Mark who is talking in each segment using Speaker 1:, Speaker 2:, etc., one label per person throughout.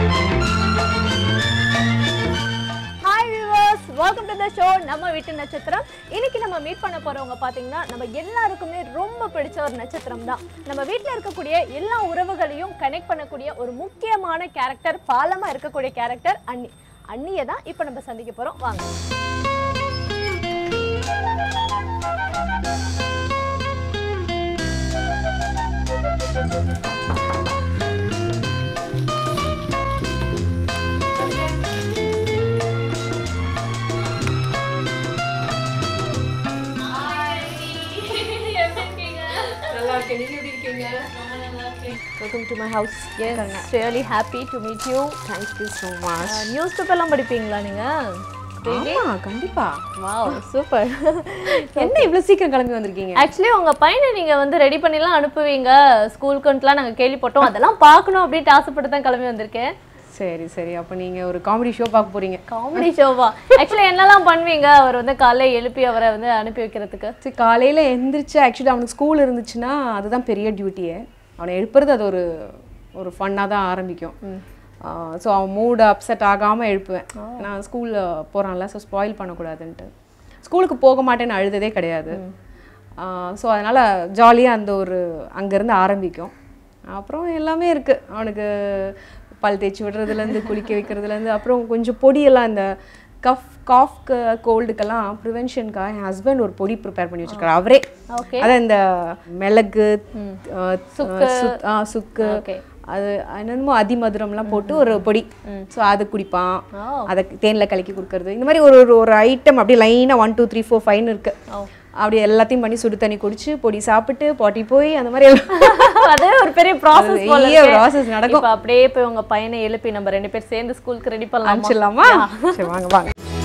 Speaker 1: Hi viewers welcome to the show Namma Veettu நட்சத்திரம் இன்னைக்கு நம்ம மீட் பண்ண போறவங்க பாத்தீங்கன்னா நம்ம எல்லாருக்குமே ரொம்ப பிடிச்ச ஒரு நட்சத்திரம் தான் நம்ம வீட்டில் இருக்கக்கூடிய எல்லா உறவுகளையும் கனெக்ட் பண்ணக்கூடிய ஒரு முக்கியமான கேரக்டர் பாலமா இருக்கக்கூடிய கேரக்டர் அண்ணி அண்ணியை தான் இப்போ நம்ம சந்திக்க போறோம் வாங்க
Speaker 2: நல்லா இருக்கேன் நீங்க எப்படி இருக்கீங்க
Speaker 1: welcome to my house yes really happy to meet you
Speaker 2: thank you so much
Speaker 1: news பேப்பர்லாம் படிப்பீங்களா நீங்க
Speaker 2: ஆமா கண்டிப்பா
Speaker 1: வாவ் சூப்பர்
Speaker 2: என்ன இவ்வளவு சீக்கிரம் கிளம்பி வந்திருக்கீங்க
Speaker 1: ஆக்சுவலி உங்க பையனை நீங்க வந்து ரெடி பண்ணிலாம் அனுப்புவீங்க ஸ்கூலுக்குன்ட்டுலாம் நாங்க கேள்விப்பட்டோம் அதெல்லாம் பார்க்கணும் அப்படின்ட்டு ஆசைப்பட்டு தான் கிளம்பி வந்திருக்கேன்
Speaker 2: சரி சரி அப்ப நீங்க ஒரு காமெடி ஷோ பார்க்க போறீங்க
Speaker 1: காமெடி ஷோவா ஆக்சுவலி என்னெல்லாம் பண்ணுவீங்க அவர் வந்து காலைல எழுப்பி அவரை வந்து அனுப்பி வைக்கிறதுக்கு
Speaker 2: சரி காலையில எந்திரிச்சு ஆக்சுவலி அவனுக்கு ஸ்கூல் இருந்துச்சுன்னா அதுதான் பெரிய டியூட்டியே அவனை எழுப்புறது அது ஒரு ஒரு ஃபன்னாக தான் ஆரம்பிக்கும் ஸோ அவன் மூடு அப்செட் ஆகாமல் எழுப்புவேன் நான் ஸ்கூலில் போகிறான்ல ஸோ ஸ்பாயில் பண்ணக்கூடாதுன்ட்டு ஸ்கூலுக்கு போக மாட்டேன்னு அழுததே கிடையாது ஸோ அதனால் ஜாலியாக அந்த ஒரு அங்கேருந்து ஆரம்பிக்கும் அப்புறம் எல்லாமே இருக்குது அவனுக்கு பல் தேய்ச்சி விடுறதுலேருந்து குளிக்க வைக்கிறதுலேருந்து அப்புறம் கொஞ்சம் பொடியெல்லாம் இந்த கஃப் காஃப்க்கு கோல்டுக்கெல்லாம் ப்ரிவென்ஷனுக்காக என் ஹஸ்பண்ட் ஒரு பொடி ப்ரிப்பேர் பண்ணி வச்சிருக்காரு அவரே
Speaker 1: ஓகே
Speaker 2: அதான் இந்த மிளகு அஹ், சுத்- ஆ, சுக்கு
Speaker 1: Okay.
Speaker 2: அது என்னென்னமோ அதிமதுரம்லாம் போட்டு ஒரு பொடி ஸோ அது குடிப்பான்
Speaker 1: Oh.
Speaker 2: அதை தேனில் கலக்கி கொடுக்கறது இந்த மாதிரி ஒரு ஒரு ஒரு ஐட்டம் அப்படியே லைனாக ஒன் டூ த்ரீ ஃபோர் ஃபைவ்னு இருக்கு
Speaker 1: Oh.
Speaker 2: அப்படி எல்லாத்தையும் பண்ணி சுடு தண்ணி குடிச்சு பொடி சாப்பிட்டு பாட்டி போய் அந்த மாதிரி எல்லாம்
Speaker 1: அதே ஒரு பெரிய ப்ராசஸ்
Speaker 2: அது
Speaker 1: போல
Speaker 2: பெரிய
Speaker 1: இருக்கே.
Speaker 2: process நடக்கும்.
Speaker 1: இப்ப அப்படியே போய் உங்க பையனை எழுப்பி நம்ம ரெண்டு பேர் சேர்ந்து ஸ்கூலுக்கு ரெடி பண்ணலாம்
Speaker 2: அனுப்பிச்சிடலாமா சரி வாங்க வாங்க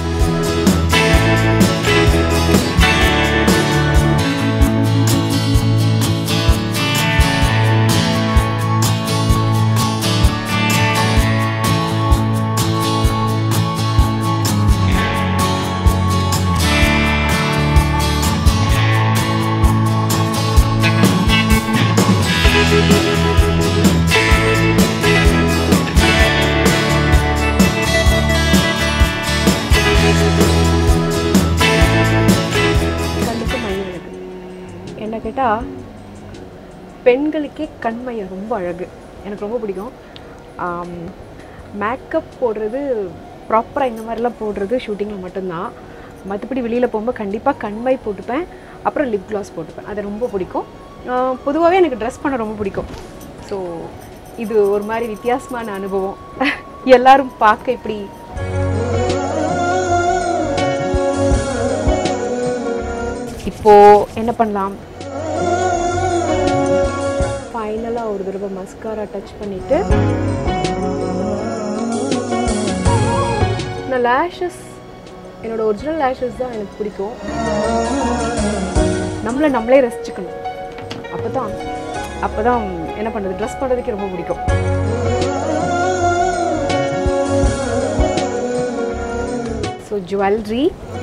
Speaker 2: கண்ணுக்கு மை அழகு என்ன கேட்டால் பெண்களுக்கே கண்மையம் ரொம்ப அழகு எனக்கு ரொம்ப பிடிக்கும் மேக்கப் போடுறது ப்ராப்பராக இந்த மாதிரிலாம் போடுறது ஷூட்டிங்கில் மட்டும்தான் மற்றபடி வெளியில் போகும்போது கண்டிப்பாக கண்மை போட்டுப்பேன் அப்புறம் லிப் கிளாஸ் போட்டுப்பேன் அது ரொம்ப பிடிக்கும் பொதுவாகவே எனக்கு ட்ரெஸ் பண்ண ரொம்ப பிடிக்கும் ஸோ இது ஒரு மாதிரி வித்தியாசமான அனுபவம் எல்லாரும் பார்க்க இப்படி இப்போ என்ன பண்ணலாம் ஃபைனலாக ஒரு தடவை மஸ்காரா டச் பண்ணிட்டு நான் லேஷஸ் என்னோட ஒரிஜினல் லேஷஸ் தான் எனக்கு பிடிக்கும் நம்மளை நம்மளே ரசிச்சுக்கணும் அப்போ தான் அப்போ தான் என்ன பண்ணுறது ட்ரெஸ் பண்ணுறதுக்கு ரொம்ப பிடிக்கும் ஸோ ஜுவல்லரி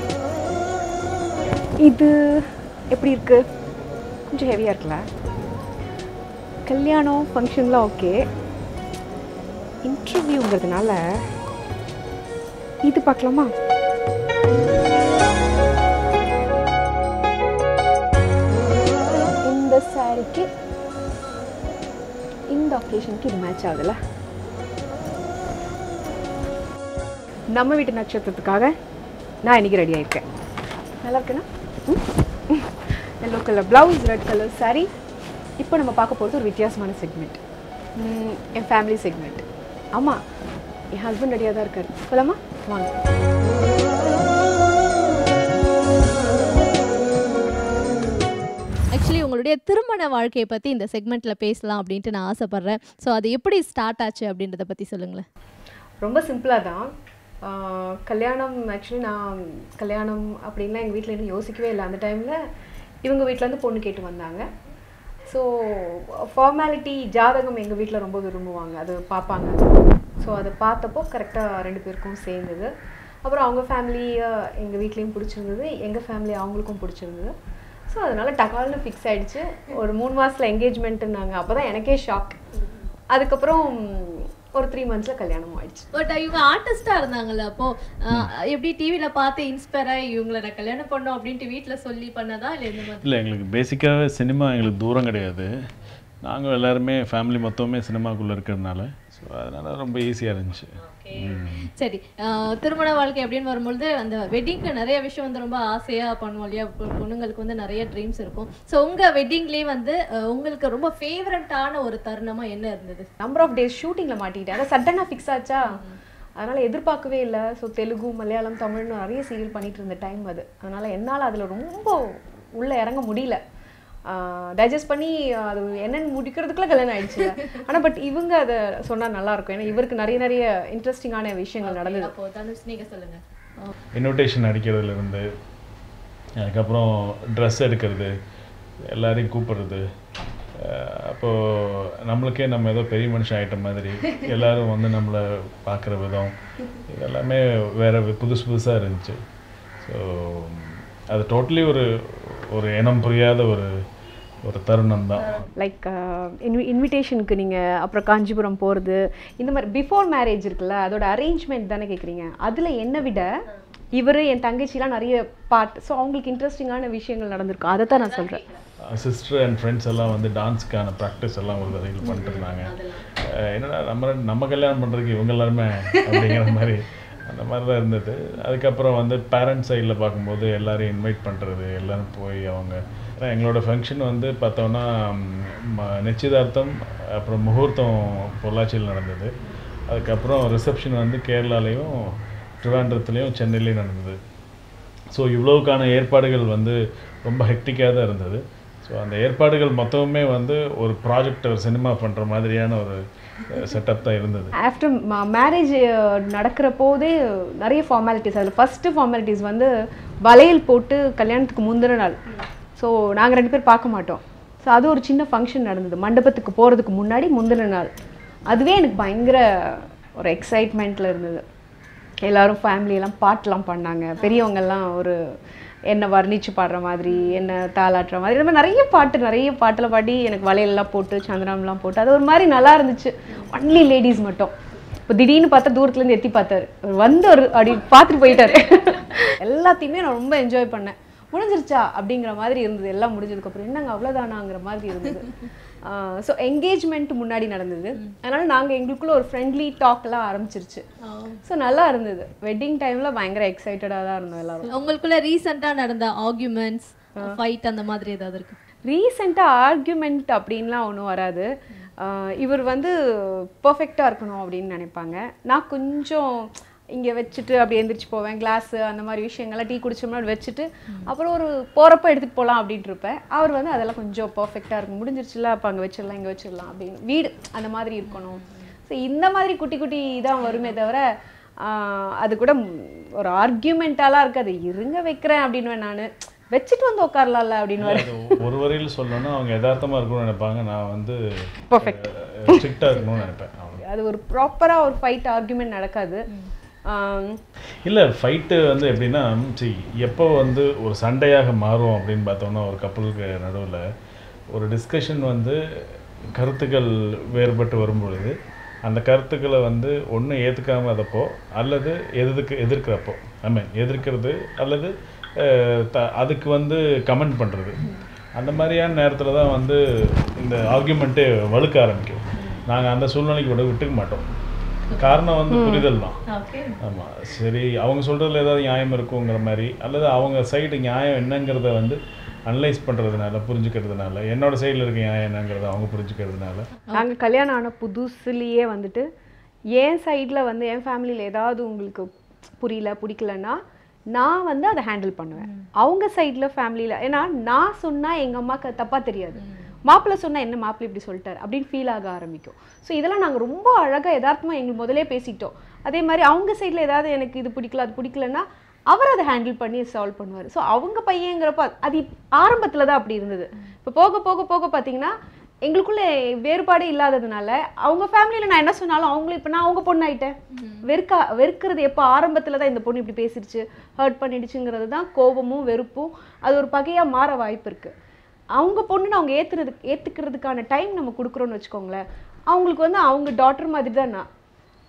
Speaker 2: இது எப்படி இருக்கு கொஞ்சம் ஹெவியாக இருக்குல்ல கல்யாணம் ஃபங்க்ஷன்லாம் ஓகே இன்டர்வியூங்கிறதுனால இது பார்க்கலாமா இந்த சாரிக்கு இந்த ஒகேஷனுக்கு இது மேட்ச் ஆகுதுல்ல நம்ம வீட்டு நட்சத்திரத்துக்காக நான் இன்னைக்கு ரெடி ஆயிருக்கேன் நல்லா இருக்குண்ணா yellow colour blouse red colour saree இப்போ நம்ம பார்க்க போகிறது ஒரு வித்தியாசமான செக்மெண்ட் என் ஃபேமிலி செக்மெண்ட் ஆமாம் என் ஹஸ்பண்ட் ரெடியாக தான் இருக்கார் போலாமா வாங்க
Speaker 1: ஆக்சுவலி உங்களுடைய திருமண வாழ்க்கையை பத்தி இந்த செக்மெண்ட்ல பேசலாம் அப்படின்ட்டு நான் ஆசைப்படுறேன் ஸோ அது எப்படி ஸ்டார்ட் ஆச்சு அப்படின்றத பத்தி சொல்லுங்களேன்
Speaker 2: ரொம்ப சிம்பிளாக தான் ஆஹ் கல்யாணம் ஆக்சுவலி நான் கல்யாணம் அப்படின்லாம் எங்கள் வீட்டில் இன்னும் யோசிக்கவே இல்லை அந்த டைமில் இவங்க வீட்டிலேருந்து பொண்ணு கேட்டு வந்தாங்க ஸோ ஃபார்மாலிட்டி ஜாதகம் எங்கள் வீட்டில் ரொம்ப விரும்புவாங்க அது பார்ப்பாங்க ஸோ அதை பார்த்தப்போ கரெக்டாக ரெண்டு பேருக்கும் சேர்ந்தது அப்புறம் அவங்க ஃபேமிலி எங்கள் வீட்லேயும் பிடிச்சிருந்தது எங்கள் ஃபேமிலி அவங்களுக்கும் பிடிச்சிருந்தது ஸோ அதனால் டகால்னு ஃபிக்ஸ் ஆயிடுச்சு ஒரு மூணு மாதத்தில் என்கேஜ்மெண்ட்டுனாங்க அப்போ தான் எனக்கே ஷாக் அதுக்கப்புறம் ஒரு த்ரீ மந்த்ஸில் கல்யாணம் ஆயிடுச்சு
Speaker 1: பட் இவங்க ஆர்டிஸ்டா இருந்தாங்கல்ல அப்போ அஹ், எப்படி டிவில பார்த்து இன்ஸ்பயர் ஆகி இவங்கள நான் கல்யாணம் பண்ணோம் அப்படின்ட்டு வீட்ல சொல்லி பண்ணதா இல்ல இந்த மாதிரி
Speaker 3: இல்லை எங்களுக்கு பேசிக்காகவே சினிமா எங்களுக்கு தூரம் கிடையாது நாங்கள் எல்லாருமே ஃபேமிலி மொத்தமே சினிமாக்குள்ளே இருக்கிறதுனால ஸோ அதனால் ரொம்ப ஈஸியாக இருந்துச்சு
Speaker 1: சரி அஹ், திருமண வாழ்க்கை அப்படின்னு வரும்பொழுது அந்த வெட்டிங்க்கு நிறைய விஷயம் வந்து ரொம்ப ஆசையா பண்ணுவோம் இல்லையா பொ- பொண்ணுங்களுக்கு வந்து நிறைய ட்ரீம்ஸ் இருக்கும் ஸோ உங்க வெட்டிங்லேயே வந்து அஹ், உங்களுக்கு ரொம்ப ஃபேவரட்டான ஒரு தருணமா என்ன இருந்தது
Speaker 2: நம்பர் ஆஃப் டேஸ் ஷூட்டிங்கில் மாட்டிக்கிட்டேன் அதான் சடனாக ஃபிக்ஸ் ஆச்சா அதனால எதிர்பார்க்கவே இல்லை ஸோ தெலுங்கு மலையாளம் தமிழ்னு நிறைய சீரியல் பண்ணிட்டு இருந்த டைம் அது அதனால என்னால் அதில் ரொம்ப உள்ளே இறங்க முடியல டைஜஸ்ட் பண்ணி அது என்னன்னு முடிக்கிறதுக்குள்ள கல்யாணம் ஆயிடுச்சு ஆனால் பட் இவங்க அதை சொன்னால் நல்லா இருக்கும் ஏன்னா இவருக்கு நிறைய நிறைய இன்ட்ரெஸ்டிங்கான விஷயங்கள் நடந்தது
Speaker 1: அப்போ தனுஷ் நீங்க சொல்லுங்க அஹ்,
Speaker 3: இன்விடேஷன் அடிக்கிறதுலேருந்து அதுக்கப்புறம் ட்ரெஸ் எடுக்கிறது எல்லாரையும் கூப்பிடுறது அஹ் அப்போது நம்மளுக்கே நம்ம ஏதோ பெரிய மனுஷன் ஆயிட்ட மாதிரி எல்லாரும் வந்து நம்மளை பார்க்குற விதம் இதெல்லாமே வேறு புதுசு புதுசாக இருந்துச்சு ஸோ அது டோட்டலி ஒரு ஒரு இனம் புரியாத ஒரு ஒரு தருணம் தான்
Speaker 2: லைக் இன்வி இன்விடேஷனுக்கு நீங்கள் அப்புறம் காஞ்சிபுரம் போகிறது இந்த மாதிரி பிஃபோர் மேரேஜ் இருக்குல்ல அதோட அரேஞ்ச்மெண்ட் தானே கேட்குறீங்க அதில் என்னை விட இவர் என் தங்கச்சிலாம் நிறைய பார்ட் ஸோ அவங்களுக்கு இன்ட்ரெஸ்டிங்கான விஷயங்கள் நடந்திருக்கும் அதை தான் நான் சொல்கிறேன்
Speaker 3: சிஸ்டர் அண்ட் ஃப்ரெண்ட்ஸ் எல்லாம் வந்து டான்ஸ்க்கான ப்ராக்டிஸ் எல்லாம் ஒரு தடவைகள் பண்ணிட்டு இருந்தாங்க அஹ் என்னடா நம்ம ரெண்டு- நம்ம கல்யாணம் பண்ணுறதுக்கு இவங்க எல்லாருமே அப்படிங்கிற மாதிரி அந்த மாதிரி தான் இருந்தது அதுக்கப்புறம் வந்து பேரண்ட்ஸ் சைடில் பார்க்கும்போது எல்லாரையும் இன்வைட் பண்ணுறது எல்லாரும் போய் அவங்க ஏன்னா எங்களோட ஃபங்க்ஷன் வந்து பார்த்தோன்னா ம், ம- நிச்சயதார்த்தம் அப்புறம் முகூர்த்தம் பொள்ளாச்சியில் நடந்தது அதுக்கப்புறம் ரிசப்ஷன் வந்து கேரளாலேயும் திருவாண்டத்துலேயும் சென்னையிலையும் நடந்தது ஸோ இவ்வளவுக்கான ஏற்பாடுகள் வந்து ரொம்ப ஹெக்டிக்காக தான் இருந்தது ஸோ அந்த ஏற்பாடுகள் மொத்தமுமே வந்து ஒரு ப்ராஜெக்ட் ஒரு சினிமா பண்ணுற மாதிரியான ஒரு செட்டப் தான் இருந்தது
Speaker 2: ஆஃப்டர் மேரேஜ் நடக்கிற போதே நிறைய ஃபார்மாலிட்டிஸ் அதில் ஃபஸ்ட்டு ஃபார்மாலிட்டிஸ் வந்து வளையல் போட்டு கல்யாணத்துக்கு முந்தின நாள் ஸோ நாங்கள் ரெண்டு பேர் பார்க்க மாட்டோம் ஸோ அது ஒரு சின்ன ஃபங்க்ஷன் நடந்தது மண்டபத்துக்கு போகிறதுக்கு முன்னாடி முந்தின நாள் அதுவே எனக்கு பயங்கர ஒரு எக்ஸைட்மெண்ட்டில் இருந்தது எல்லாரும் family எல்லாம் பாட்டெலாம் பண்ணாங்க பெரியவங்கெல்லாம் ஒரு என்னை வர்ணிச்சு பாடுற மாதிரி என்ன தாளாட்டுற மாதிரி இந்த மாதிரி நிறைய பாட்டு நிறைய பாட்டில் பாடி எனக்கு வளையல்லாம் போட்டு சந்திரம்லாம் போட்டு அது ஒரு மாதிரி நல்லா இருந்துச்சு ஒன்லி லேடிஸ் மட்டும் இப்போ திடீர்னு பார்த்தா தூரத்துலேருந்து எத்தி பார்த்தாரு அவர் வந்து ஒரு அப்படி பார்த்துட்டு போயிட்டாரு எல்லாத்தையுமே நான் ரொம்ப என்ஜாய் பண்ணேன் முடிஞ்சிருச்சா அப்படிங்கிற மாதிரி இருந்தது எல்லாம் முடிஞ்சதுக்கப்புறம் என்னங்க அவ்வளோதானாங்கிற மாதிரி இருந்தது ஸோ என்கேஜ்மெண்ட் முன்னாடி நடந்தது அதனால நாங்கள் எங்களுக்குள்ள ஒரு ஃப்ரெண்ட்லி டாக்லாம் ஆரம்பிச்சிருச்சு ஸோ நல்லா இருந்தது வெட்டிங் டைமில் பயங்கர எக்ஸைட்டடாக தான் இருந்தோம் எல்லாரும்
Speaker 1: உங்களுக்குள்ள ரீசெண்டா நடந்த ஆர்குமெண்ட்ஸ் ஃபைட் அந்த மாதிரி ஏதாவது இருக்கு
Speaker 2: ரீசெண்டாக ஆர்கியூமெண்ட் அப்படின்லாம் ஒன்றும் வராது ஆஹ் இவர் வந்து பர்ஃபெக்டாக இருக்கணும் அப்படின்னு நினைப்பாங்க நான் கொஞ்சம் இங்கே வச்சுட்டு அப்படி எந்திரிச்சு போவேன் கிளாஸு அந்த மாதிரி விஷயங்கள்லாம் டீ குடிச்சோம்னா அப்படி வச்சுட்டு அப்புறம் ஒரு போகிறப்ப எடுத்துகிட்டு போகலாம் அப்படின்ட்டு இருப்பேன் அவர் வந்து அதெல்லாம் கொஞ்சம் பர்ஃபெக்டாக இருக்கும் முடிஞ்சிருச்சுல அப்போ அங்கே வச்சிடலாம் இங்கே வச்சிடலாம் அப்படின்னு வீடு அந்த மாதிரி இருக்கணும் ஸோ இந்த மாதிரி குட்டி குட்டி தான் வருமே தவிர ஆஹ் அது கூட ம், ஒரு ஆர்கியூமெண்ட்டாலாம் இருக்காது இருங்க வைக்கிறேன் அப்படின்னு நான் வச்சுட்டு வந்து உட்காரலாம்ல அப்படின்னு
Speaker 3: அது ஒரு வரையில் சொல்லணும்னா அவங்க யதார்த்தமாக இருக்கணும்னு நினைப்பாங்க நான் வந்து
Speaker 2: பர்ஃபெக்ட்
Speaker 3: ஸ்ட்ரிக்டாக இருக்கணும்னு நினைப்பேன் அவ்வளவுதான்.
Speaker 2: அது ஒரு ப்ராப்பராக ஒரு ஃபைட் ஆர்குமெண்ட் நடக்காது ஆம்,
Speaker 3: இல்லை ஃபைட்டு வந்து எப்படின்னா சரி எப்போ வந்து ஒரு சண்டையாக மாறும் அப்படின்னு பார்த்தோம்னா ஒரு கப்பலுக்கு நடுவில் ஒரு டிஸ்கஷன் வந்து கருத்துக்கள் வேறுபட்டு வரும்பொழுது அந்த கருத்துக்களை வந்து ஒன்று ஏற்றுக்காமதப்போ அல்லது எதிர்க்கு எதிர்க்கிறப்போ ஐ மீன் எதிர்க்கிறது அல்லது அஹ், த அதுக்கு வந்து கமெண்ட் பண்ணுறது அந்த மாதிரியான நேரத்தில் தான் வந்து இந்த ஆர்கியூமெண்ட்டே வலுக்க ஆரம்பிக்கும் நாங்கள் அந்த சூழ்நிலைக்கு விட விட்டுக்க மாட்டோம் காரணம் வந்து புரிதல் தான்
Speaker 1: ஓகே
Speaker 3: ஆமாம் சரி அவங்க சொல்கிறதுல ஏதாவது நியாயம் இருக்குங்கிற மாதிரி அல்லது அவங்க சைடு நியாயம் என்னங்கிறத வந்து அனலைஸ் பண்ணுறதுனால புரிஞ்சுக்கிறதுனால என்னோட சைடில் இருக்க நியாயம் என்னங்கிறத அவங்க புரிஞ்சுக்கிறதுனால
Speaker 2: நாங்கள் கல்யாணம் ஆன புதுசுலேயே வந்துட்டு என் சைடில் வந்து என் ஃபேமிலியில் ஏதாவது உங்களுக்கு புரியல பிடிக்கலன்னா நான் வந்து அதை ஹேண்டில் பண்ணுவேன் அவங்க சைடில் ஃபேமிலியில் ஏன்னா நான் சொன்னால் எங்கள் அம்மாவுக்கு தப்பாக தெரியாது மாப்பிள்ளை சொன்னால் என்ன மாப்பிள்ளை இப்படி சொல்லிட்டார் அப்படின்னு ஃபீல் ஆக ஆரம்பிக்கும் ஸோ இதெல்லாம் நாங்கள் ரொம்ப அழகாக யதார்த்தமாக எங்களுக்கு முதலே பேசிட்டோம் அதே மாதிரி அவங்க சைடில் ஏதாவது எனக்கு இது பிடிக்கல அது பிடிக்கலன்னா அவர் அதை ஹேண்டில் பண்ணி சால்வ் பண்ணுவார் ஸோ அவங்க பையங்கிறப்ப அது ஆரம்பத்தில் தான் அப்படி இருந்தது இப்போ போக போக போக பார்த்தீங்கன்னா எங்களுக்குள்ள வேறுபாடே இல்லாததுனால அவங்க ஃபேமிலியில் நான் என்ன சொன்னாலும் அவங்களும் இப்போ நான் அவங்க பொண்ணு ஆயிட்டேன் வெறுக்கா வெறுக்கிறது எப்போ ஆரம்பத்தில் தான் இந்த பொண்ணு இப்படி பேசிடுச்சு ஹர்ட் பண்ணிடுச்சுங்கிறது தான் கோபமும் வெறுப்பும் அது ஒரு பகையாக மாற வாய்ப்பு இருக்குது அவங்க பொண்ணுன்னு அவங்க ஏற்றுனதுக்கு ஏற்றுக்கிறதுக்கான டைம் நம்ம கொடுக்குறோன்னு வச்சுக்கோங்களேன் அவங்களுக்கு வந்து அவங்க டாட்டர் மாதிரி தான் நான்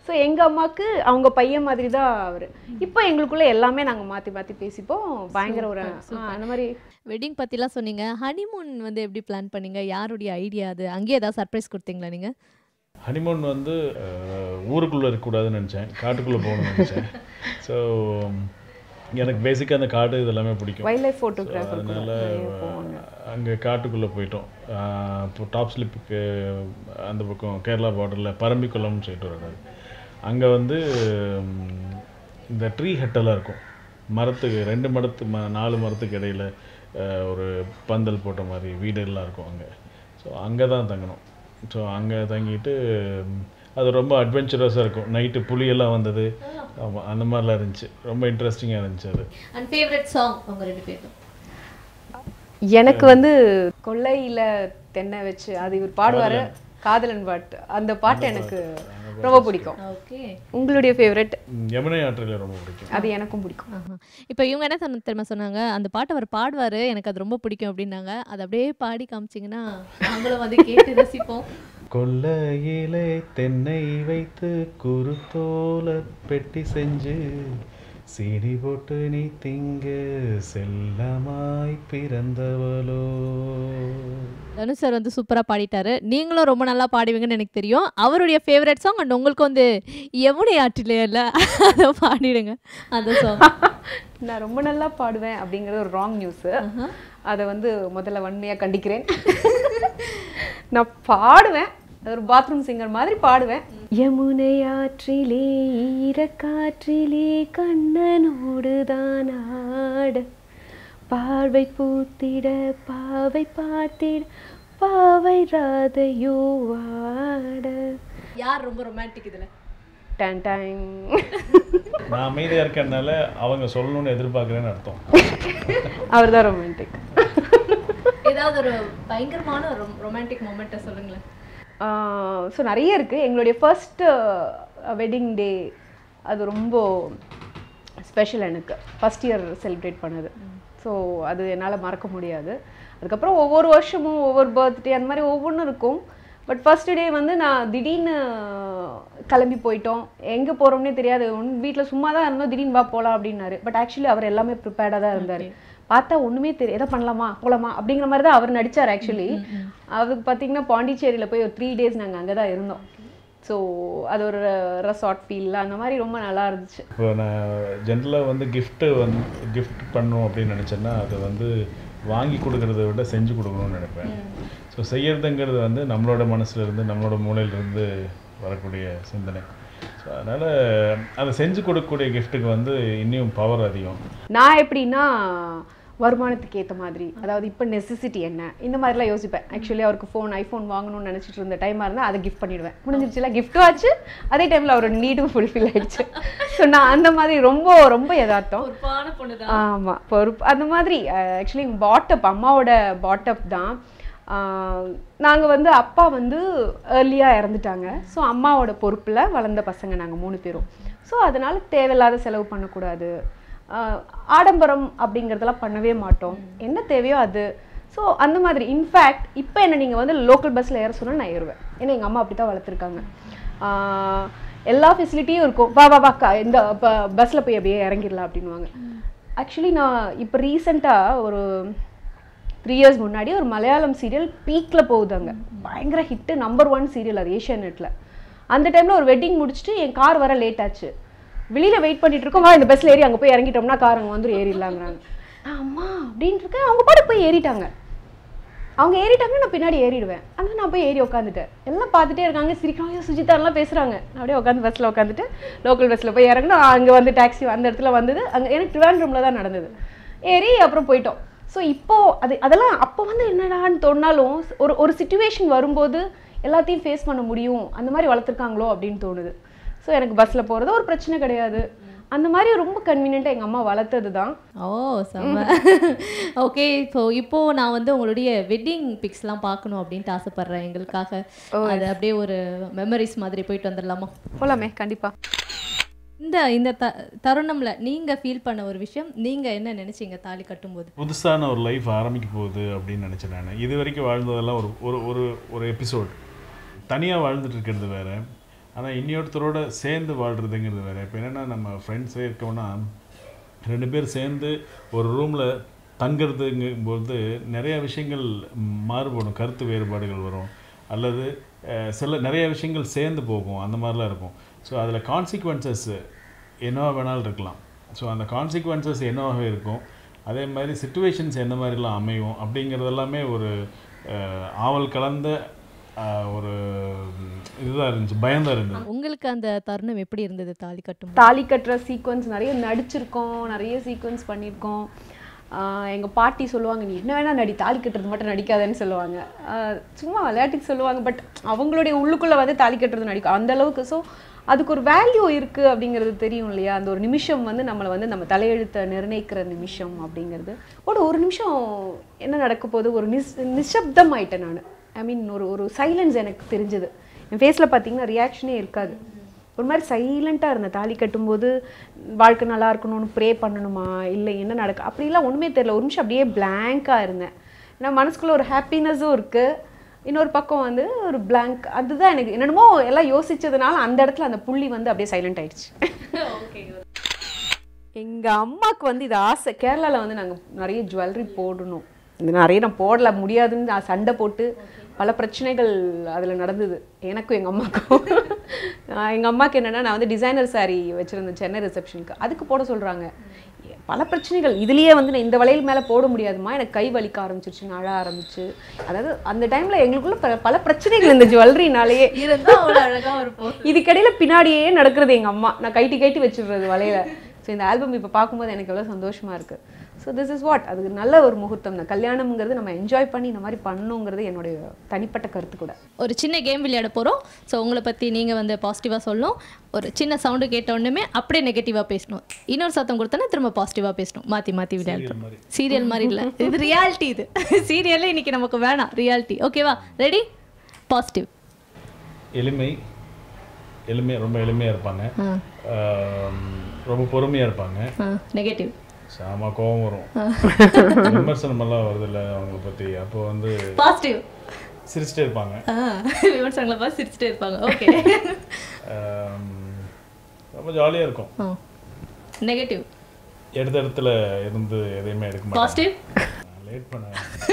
Speaker 2: ஸோ எங்கள் அம்மாவுக்கு அவங்க பையன் மாதிரி தான் அவர் இப்போ எங்களுக்குள்ள எல்லாமே நாங்கள் மாற்றி மாற்றி பேசிப்போம் பயங்கர ஒரு ஆ, அந்த மாதிரி
Speaker 1: வெட்டிங் பற்றிலாம் சொன்னீங்க ஹனிமூன் வந்து எப்படி பிளான் பண்ணீங்க யாருடைய ஐடியா அது அங்கேயே ஏதாவது சர்ப்ரைஸ் கொடுத்தீங்களா நீங்கள்
Speaker 3: ஹனிமூன் வந்து அஹ், ஊருக்குள்ளே இருக்கக்கூடாதுன்னு நினச்சேன் காட்டுக்குள்ளே போகணும்னு நினச்சேன் ஸோ எனக்கு பேசிக்காக அந்த காடு இது எல்லாமே பிடிக்கும்
Speaker 2: வைல்ட் லைஃப் ஃபோட்டோகிராஃபர்
Speaker 3: அதனால அங்கே காட்டுக்குள்ளே போயிட்டோம் ஆஹ் இப்போ டாப் ஸ்லிப்புக்கு அந்த பக்கம் கேரளா பார்டரில் பரம்பிக்குளம்னு சொல்லிட்டு ஒரு இடம் அங்கே வந்து ம், இந்த ட்ரீ ஹட்டெல்லாம் இருக்கும் மரத்துக்கு ரெண்டு மரத்து ம நாலு மரத்துக்கு இடையில ஆஹ் ஒரு பந்தல் போட்ட மாதிரி வீடெல்லாம் இருக்கும் அங்கே ஸோ அங்கே தான் தங்கணும் ஸோ அங்கே தங்கிட்டு ம், அது ரொம்ப அட்வென்ச்சரஸாக இருக்கும் நைட்டு புலியெல்லாம் வந்தது ஆமாம் அந்த மாதிரிலாம் இருந்துச்சு ரொம்ப இன்ட்ரெஸ்டிங்காக இருந்துச்சு அது
Speaker 1: அண்ட் ஃபேவரட் சாங் உங்கள் ரெண்டு பேரும்
Speaker 2: எனக்கு வந்து கொல்லையில தென்னை வச்சு அது இவர் பாடுவாரு காதலன் பாட்டு அந்த பாட்டு எனக்கு ரொம்ப பிடிக்கும்
Speaker 1: ஓகே
Speaker 2: உங்களுடைய ஃபேவரட்
Speaker 3: ம், யமுனை ஆற்றில் ரொம்ப பிடிக்கும்
Speaker 2: அது எனக்கும் பிடிக்கும்
Speaker 1: இப்போ இவங்க என்ன சொன்ன தெரியுமா சொன்னாங்க அந்த பாட்டை அவர் பாடுவார் எனக்கு அது ரொம்ப பிடிக்கும் அப்படின்னாங்க அதை அப்படியே பாடி காமிச்சிங்கன்னா நாங்களும் வந்து கேட்டு ரசிப்போம்
Speaker 3: கொல்லையிலே தென்னை வைத்து குருத்தோல பெட்டி செஞ்சு சீனி போட்டு நீ திங்க செல்லமாய் பிறந்தவளோ
Speaker 1: தனுஷ் சார் வந்து சூப்பராக பாடிட்டாரு நீங்களும் ரொம்ப நல்லா பாடுவீங்கன்னு எனக்கு தெரியும் அவருடைய ஃபேவரட் சாங் அண்ட் உங்களுக்கு வந்து யமுனை ஆற்றிலே இல்லை அதை பாடிடுங்க அந்த சாங்
Speaker 2: நான் ரொம்ப நல்லா பாடுவேன் அப்படிங்கிறது ஒரு ராங் நியூஸு அதை வந்து முதல்ல வன்மையாக கண்டிக்கிறேன் நான் பாடுவேன் அது ஒரு பாத்ரூம் சிங்கர் மாதிரி பாடுவேன் யமுனை ஆற்றிலே ஈரக்காற்றிலே கண்ணனோடு தான் ஆட பார்வை பூத்திட பாவை பார்த்திட பாவை ராதையோ ஆட
Speaker 1: யார் ரொம்ப ரொமான்டிக் இதில்
Speaker 2: டன் டைம்
Speaker 3: நான் அமைதியாக இருக்கறனால அவங்க சொல்லணும்னு எதிர்பார்க்குறேன்னு அர்த்தம்
Speaker 2: அவர் தான் ரொமான்டிக்
Speaker 1: ஏதாவது ஒரு பயங்கரமான ஒரு ரொமான்டிக் மூமெண்ட்டை சொல்லுங்களேன்
Speaker 2: ஸோ நிறைய இருக்குது எங்களுடைய ஃபர்ஸ்ட் வெட்டிங் டே அது ரொம்ப ஸ்பெஷல் எனக்கு ஃபஸ்ட் இயர் செலிப்ரேட் பண்ணது ஸோ அது என்னால் மறக்க முடியாது அதுக்கப்புறம் ஒவ்வொரு வருஷமும் ஒவ்வொரு பர்த்டே அந்த மாதிரி ஒவ்வொன்றும் இருக்கும் பட் ஃபர்ஸ்ட் டே வந்து நான் திடீர்னு கிளம்பி போயிட்டோம் எங்கே போகிறோம்னே தெரியாது வீட்டில் சும்மா தான் இருந்தோம் திடீர்னு வா போகலாம் அப்படின்னாரு பட் ஆக்சுவலி அவர் எல்லாமே ப்ரிப்பேர்டாக தான் இருந்தார் பார்த்தா ஒன்றுமே தெரியும் எதை பண்ணலாமா போகலாமா அப்படிங்கிற மாதிரி தான் அவர் நடித்தார் ஆக்சுவலி அவருக்கு பார்த்தீங்கன்னா பாண்டிச்சேரியில் போய் ஒரு த்ரீ டேஸ் நாங்கள் அங்கே தான் இருந்தோம் ஸோ அது ஒரு ரெசார்ட் ஃபீல் அந்த மாதிரி ரொம்ப நல்லா இருந்துச்சு
Speaker 3: இப்போ நான் ஜென்ரலாக வந்து கிஃப்ட்டு வந்து கிஃப்ட் பண்ணணும் அப்படின்னு நினச்சேன்னா அது வந்து வாங்கி கொடுக்கறத விட செஞ்சு கொடுக்கணும்னு நினைப்பேன் ஸோ செய்யறதுங்கிறது வந்து நம்மளோட மனசுல இருந்து நம்மளோட மூளையிலேருந்து வரக்கூடிய சிந்தனை ஸோ அதனால் அதை செஞ்சு கொடுக்கக்கூடிய கிஃப்ட்டுக்கு வந்து இன்னும் பவர் அதிகம்
Speaker 2: நான் எப்படின்னா வருமானத்துக்கு ஏற்ற மாதிரி அதாவது இப்போ நெசசிட்டி என்ன இந்த மாதிரிலாம் யோசிப்பேன் ஆக்சுவலி அவருக்கு ஃபோன் ஐஃபோன் வாங்கணும்னு நினச்சிட்டு இருந்த டைமாக இருந்தால் அதை கிஃப்ட் பண்ணிடுவேன் முடிஞ்சிருச்சுல கிஃப்ட்டும் ஆச்சு அதே டைமில் அவரோட நீடும் ஃபுல்ஃபில் ஆயிடுச்சு ஸோ நான் அந்த மாதிரி ரொம்ப ரொம்ப யதார்த்தம்
Speaker 1: பொறுப்பான பொண்ணு
Speaker 2: ஆமாம் பொறுப்பு அந்த மாதிரி ஆக்சுவலி பாட்டப் அம்மாவோட பாட்டப் தான் நாங்கள் வந்து அப்பா வந்து ஏர்லியாக இறந்துட்டாங்க ஸோ அம்மாவோட பொறுப்பில் வளர்ந்த பசங்க நாங்கள் மூணு பேரும் ஸோ அதனால் தேவையில்லாத செலவு பண்ணக்கூடாது ஆஹ் ஆடம்பரம் அப்படிங்கிறதெல்லாம் பண்ணவே மாட்டோம் என்ன தேவையோ அது ஸோ அந்த மாதிரி இன்ஃபேக்ட் இப்போ என்ன நீங்கள் வந்து லோக்கல் பஸ்ஸில் ஏற சொன்னால் நான் ஏறுவேன் ஏன்னா எங்கள் அம்மா அப்படி தான் வளர்த்துருக்காங்க ஆஹ் எல்லா ஃபெசிலிட்டியும் இருக்கும் வா வா வா க- இந்த பஸ்ஸில் போய் அப்படியே இறங்கிடலாம் அப்படின்வாங்க ஆக்சுவலி நான் இப்போ ரீசெண்டாக ஒரு த்ரீ இயர்ஸ் முன்னாடி ஒரு மலையாளம் சீரியல் பீக்கில் போகுது அங்கே பயங்கர ஹிட்டு நம்பர் ஒன் சீரியல் அது ஏஷியா நெட்டில் அந்த டைமில் ஒரு வெட்டிங் முடிச்சுட்டு என் கார் வர லேட் ஆச்சு வெளியில் வெயிட் பண்ணிட்டு இருக்கோம் வா இந்த பஸ்ஸில் ஏறி அங்கே போய் இறங்கிட்டோம்னா கார் அங்கே வந்து ஏறிடலாங்கிறாங்க நான் அம்மா அப்படின்ட்டு இருக்கேன் அவங்க பாட்டு போய் ஏறிட்டாங்க அவங்க ஏறிட்டாங்கன்னா நான் பின்னாடி ஏறிடுவேன் ஆனால் நான் போய் ஏறி உட்காந்துட்டேன் எல்லாம் பார்த்துட்டே இருக்காங்க சிரிக்கிறாங்க சுஜிதாலாம் பேசுகிறாங்க நான் அப்படியே உட்காந்து பஸ்ஸில் உட்காந்துட்டு லோக்கல் பஸ்ஸில் போய் இறங்கணும் அங்கே வந்து டாக்ஸி அந்த இடத்துல வந்தது அங்கே எனக்கு ட்ரிவாண்ட்ரூமில் தான் நடந்தது ஏறி அப்புறம் போயிட்டோம் ஸோ இப்போ அது அதெல்லாம் அப்போ வந்து என்னடான்னு தோணாலும் ஒரு ஒரு சுச்சுவேஷன் வரும்போது எல்லாத்தையும் ஃபேஸ் பண்ண முடியும் அந்த மாதிரி வளர்த்துருக்காங்களோ அப்படின்னு தோணுது ஸோ எனக்கு பஸ்ஸில் போகிறது ஒரு பிரச்சனை கிடையாது அந்த மாதிரி ரொம்ப கன்வீனியண்ட்டாக எங்கள் அம்மா வளர்த்தது தான்
Speaker 1: ஓ செம்ம ஓகே இப்போ இப்போ நான் வந்து உங்களுடைய வெட்டிங் பிக்ஸ்லாம் பார்க்கணும் அப்படின்ட்டு ஆசைப்படுறேன் எங்களுக்காக அது அப்படியே ஒரு மெமரிஸ் மாதிரி போயிட்டு வந்துடலாமா
Speaker 2: போலாமே கண்டிப்பாக
Speaker 1: இந்த இந்த த தருணம்ல நீங்க ஃபீல் பண்ண ஒரு விஷயம் நீங்க என்ன நினைச்சீங்க தாலி கட்டும்போது
Speaker 3: புதுசான ஒரு லைஃப் ஆரம்பிக்க போகுது அப்படின்னு நினச்சேன் நான் இது வரைக்கும் வாழ்ந்ததெல்லாம் ஒரு ஒரு ஒரு ஒரு எபிசோட் தனியாக வாழ்ந்துட்டு இருக்கிறது வேற ஆனால் இன்னொருத்தரோட சேர்ந்து வாழ்கிறதுங்கிறது வேறு இப்போ என்னென்னா நம்ம ஃப்ரெண்ட்ஸே இருக்கோம்னா ரெண்டு பேர் சேர்ந்து ஒரு ரூமில் தங்குறதுங்கும்போது நிறைய விஷயங்கள் மாறுபடும் கருத்து வேறுபாடுகள் வரும் அல்லது அஹ், சில நிறைய விஷயங்கள் சேர்ந்து போகும் அந்த மாதிரிலாம் இருக்கும் ஸோ அதில் கான்சிக்வன்சஸ் என்னவா வேணாலும் இருக்கலாம் ஸோ அந்த கான்சிக்வன்சஸ் என்னவாக இருக்கும் அதே மாதிரி சுச்சுவேஷன்ஸ் என்ன மாதிரிலாம் அமையும் அப்படிங்கிறது எல்லாமே ஒரு அஹ், ஆவல் கலந்த அஹ், ஒரு இதுதான் இருந்துச்சு பயம்தான் இருந்தது
Speaker 1: உங்களுக்கு அந்த தருணம் எப்படி இருந்தது தாலி கட்டும்
Speaker 2: தாலி கட்டுற சீக்வன்ஸ் நிறைய நடிச்சிருக்கோம் நிறைய சீக்வன்ஸ் பண்ணியிருக்கோம் ஆஹ் எங்க பாட்டி சொல்லுவாங்க நீ என்ன வேணா நடி தாலி கட்டுறது மட்டும் நடிக்காதேன்னு சொல்லுவாங்க ஆஹ் சும்மா விளையாட்டுக்கு சொல்லுவாங்க பட் அவங்களுடைய உள்ளுக்குள்ள வந்து தாலி கட்டுறது நடிக்கும் அந்த அளவுக்கு ஸோ அதுக்கு ஒரு வேல்யூ இருக்கு அப்படிங்கிறது தெரியும் இல்லையா அந்த ஒரு நிமிஷம் வந்து நம்மளை வந்து நம்ம தலையெழுத்தை நிர்ணயிக்கிற நிமிஷம் அப்படிங்கிறது ஒரு ஒரு நிமிஷம் என்ன நடக்க போகுது ஒரு நிஸ் நிசப்தம் ஆயிட்டேன் நான் ஐ மீன் ஒரு ஒரு சைலன்ஸ் எனக்கு தெரிஞ்சது என் ஃபேஸில் பார்த்தீங்கன்னா ரியாக்ஷனே இருக்காது ஒரு மாதிரி சைலண்ட்டாக இருந்தேன் தாலி கட்டும்போது வாழ்க்கை நல்லா இருக்கணும்னு ப்ரே பண்ணணுமா இல்லை என்ன நடக்க அப்படிலாம் ஒன்றுமே தெரியல ஒரு நிமிஷம் அப்படியே பிளாங்காக இருந்தேன் ஏன்னா மனசுக்குள்ள ஒரு ஹாப்பினஸும் இருக்குது இன்னொரு பக்கம் வந்து ஒரு blank அதுதான் எனக்கு என்னென்னமோ எல்லாம் யோசிச்சதுனால அந்த இடத்துல அந்த புள்ளி வந்து அப்படியே சைலண்ட் ஆயிடுச்சு எங்க அம்மாவுக்கு வந்து இது ஆசை கேரளால வந்து நாங்க நிறைய ஜுவல்லரி போடணும் இது நிறைய நான் போடல முடியாதுன்னு நான் சண்டை போட்டு பல பிரச்சனைகள் அதுல நடந்தது எனக்கும் எங்க அம்மாக்கும் ஆஹ் எங்க அம்மாக்கு என்னன்னா நான் வந்து டிசைனர் saree வச்சிருந்தேன் சென்னை ரிசப்ஷனுக்கு அதுக்கு போட சொல்றாங்க பல பிரச்சனைகள் இதுலயே வந்து நான் இந்த வளையல் மேல போட முடியாதுமா எனக்கு கை வலிக்க ஆரம்பிச்சிருச்சு நான் அழ ஆரம்பிச்சு அதாவது அந்த டைம்ல எங்களுக்குள்ள பல- பல பிரச்சனைகள் இந்த ஜுவல்லரினாலேயே
Speaker 1: இருந்தா அவ்வளோ அழகா இருப்போம்
Speaker 2: இதுக்கடையில பின்னாடியே நடக்கிறது எங்க அம்மா நான் கைட்டி கைட்டி வச்சிடுறது வலையில ஸோ இந்த ஆல்பம் இப்போ பார்க்கும்போது எனக்கு எவ்வளோ சந்தோஷமா இருக்கு ஸோ திஸ் இஸ் வாட் அதுக்கு நல்ல ஒரு முகூர்த்தம் தான் கல்யாணம்ங்கிறது நம்ம என்ஜாய் பண்ணி இந்த மாதிரி பண்ணணுங்கிறது என்னுடைய தனிப்பட்ட கருத்து கூட
Speaker 1: ஒரு சின்ன கேம் விளையாட போறோம் ஸோ உங்களை பத்தி நீங்க வந்து பாசிட்டிவா சொல்லணும் ஒரு சின்ன சவுண்டு கேட்ட உடனே அப்படியே நெகட்டிவா பேசணும் இன்னொரு சத்தம் கொடுத்தோன்னா திரும்ப பாசிட்டிவா பேசணும் மாத்தி மாத்தி விளையாடுறோம் சீரியல் மாதிரி இல்ல இது ரியாலிட்டி இது சீரியல்ல இன்னைக்கு நமக்கு வேணாம் ரியாலிட்டி ஓகேவா ரெடி பாசிட்டிவ்
Speaker 3: எளிமை எளிமையாக ரொம்ப எளிமையாக இருப்பாங்க ஆம், ரொம்ப பொறுமையாக இருப்பாங்க
Speaker 1: நெகட்டிவ்
Speaker 3: சாம கோவம் வரும் விமர்சனம் எல்லாம் வருது இல்லை அவங்கள பற்றி அப்போ வந்து
Speaker 1: பாசிட்டிவ்
Speaker 3: சிரிச்சிட்டே இருப்பாங்க
Speaker 1: விமர்சனங்களை பார்த்து சிரிச்சுட்டே இருப்பாங்க ஓகே
Speaker 3: ஆம், ரொம்ப ஜாலியாக இருக்கும்
Speaker 1: நெகட்டிவ்
Speaker 3: எடுத்த இடத்துல இருந்து எதையுமே எடுக்க மாட்டாங்க
Speaker 1: பாசிட்டிவ்
Speaker 3: லேட் பண்ண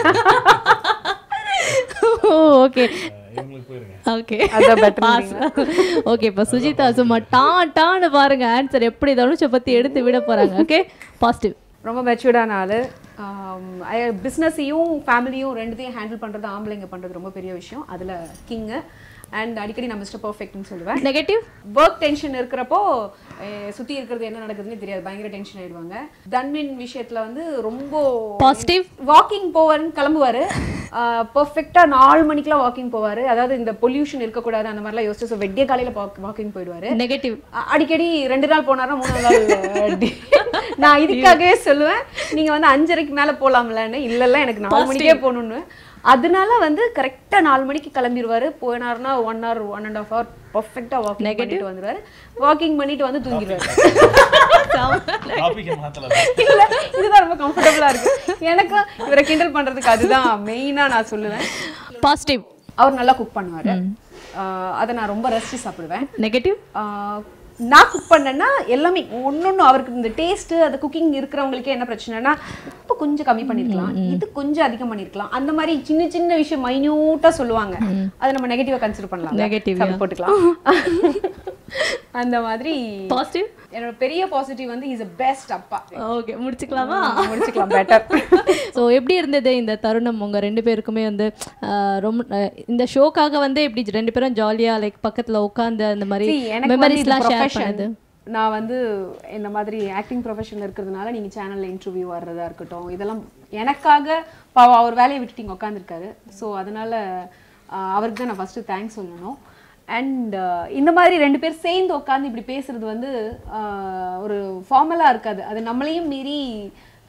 Speaker 1: ஓகே
Speaker 3: இவங்களுக்கு போயிருங்க
Speaker 1: ஓகே
Speaker 2: அதான் better
Speaker 1: பாஸ் ஓகே இப்போ சுஜிதா சும்மா டான் டான்னு பாருங்க ஆன்சர் எப்படி தனுஷை பத்தி எடுத்து விட போறாங்க ஓகே பாசிட்டிவ்
Speaker 2: ரொம்ப மெச்சூர்டான ஆள் பிஸ்னஸையும் ஃபேமிலியும் ரெண்டுத்தையும் ஹேண்டில் பண்ணுறது ஆம்பளைங்க பண்ணுறது ரொம்ப பெரிய விஷயம் அதில் கிங்கு அண்ட் அடிக்கடி நான் மிஸ்டர் பர்ஃபெக்ட்னு சொல்லுவேன்
Speaker 1: நெகட்டிவ்
Speaker 2: ஒர்க் டென்ஷன் இருக்கிறப்போ அஹ், சுத்தி இருக்கிறது என்ன நடக்குதுன்னு தெரியாது பயங்கர டென்ஷன் ஆயிடுவாங்க தன்வின் விஷயத்துல வந்து ரொம்ப
Speaker 1: பாசிட்டிவ்
Speaker 2: வாக்கிங் போவாருன்னு கிளம்புவாரு பர்ஃபெக்டா நாலு மணிக்கெல்லாம் வாக்கிங் போவாரு அதாவது இந்த பொல்யூஷன் இருக்கக்கூடாது அந்த மாதிரிலாம் யோசிச்சு ஸோ வெட்டிய காலையில வாக்கிங் போயிடுவாரு
Speaker 1: நெகட்டிவ்
Speaker 2: அ- அடிக்கடி ரெண்டு நாள் போனாரா மூணு நாள் டி- நான் இதுக்காகவே சொல்லுவேன் நீங்க வந்து அஞ்சரைக்கு மேல போலாம்லன்னு இல்லல்ல எனக்கு நாலு மணிக்கே போகணும்னு அதனால வந்து கரெக்டா நாலு மணிக்கு கிளம்பிடுவாரு போனாருன்னா one hour one and half hour பர்ஃபெக்டா வாக்கிங் பண்ணிட்டு வந்துருவாரு வாக்கிங் பண்ணிட்டு வந்து தூங்கிடுவாரு
Speaker 3: டாபிக்கை மாற்றலாம்
Speaker 2: இல்ல இதுதான் ரொம்ப கம்ஃபர்டபுளா இருக்கு எனக்கு இவரை கிண்டல் பண்றதுக்கு அதுதான் மெயினா நான் சொல்லுவேன்
Speaker 1: பாசிட்டிவ்
Speaker 2: அவர் நல்லா குக் பண்ணுவாரு ஆஹ் அதை நான் ரொம்ப ரசிச்சு சாப்பிடுவேன்
Speaker 1: நெகட்டிவ்
Speaker 2: ஆஹ் நான் குக் பண்ணேன்னா எல்லாமே ஒன்னொன்னு அவருக்கு இந்த டேஸ்ட் அது குக்கிங் இருக்கிறவங்களுக்கே என்ன பிரச்சனைனா உப்பு கொஞ்சம் கம்மி பண்ணிருக்கலாம் இது கொஞ்சம் அதிகம் பண்ணிருக்கலாம் அந்த மாதிரி சின்ன சின்ன விஷயம் மைன்யூட்டா சொல்லுவாங்க அதை நம்ம நெகட்டிவா கன்சிடர் பண்ணலாம்
Speaker 1: Negative,
Speaker 2: சாப்பிட்டு போட்டுக்கலாம் அந்த மாதிரி
Speaker 1: பாசிட்டிவ்
Speaker 2: என்னோட பெரிய பாசிட்டிவ் வந்து இஸ் பெஸ்ட் அப்பா
Speaker 1: ஓகே முடிச்சுக்கலாமா
Speaker 2: முடிச்சுக்கலாம் பெட்டர்
Speaker 1: ஸோ எப்படி இருந்தது இந்த தருணம் உங்க ரெண்டு பேருக்குமே வந்து ஆஹ், ரொம்ப ஆஹ், இந்த ஷோக்காக வந்து எப்படி ரெண்டு பேரும் ஜாலியா லைக் பக்கத்துல உட்காந்து அந்த மாதிரி
Speaker 2: See, எனக்கு வந்து இது
Speaker 1: மெமரிஸ்லாம் ஷேர்
Speaker 2: profession.
Speaker 1: பண்ணது
Speaker 2: நான் வந்து இந்த மாதிரி ஆக்டிங் ப்ரொஃபஷன் இருக்கிறதுனால நீங்கள் சேனலில் இன்டர்வியூ வர்றதா இருக்கட்டும் இதெல்லாம் எனக்காக பாவம் அவர் வேலையை விட்டுட்டு இங்கே உட்காந்துருக்காரு ஸோ அதனால ஆஹ், அவருக்கு தான் நான் ஃபஸ்ட்டு தேங்க்ஸ் சொல்லணும் அண்ட் இந்த மாதிரி ரெண்டு பேர் சேர்ந்து உட்காந்து இப்படி பேசுறது வந்து ஆஹ், ஒரு ஃபார்மலாக இருக்காது அது நம்மளையும் மீறி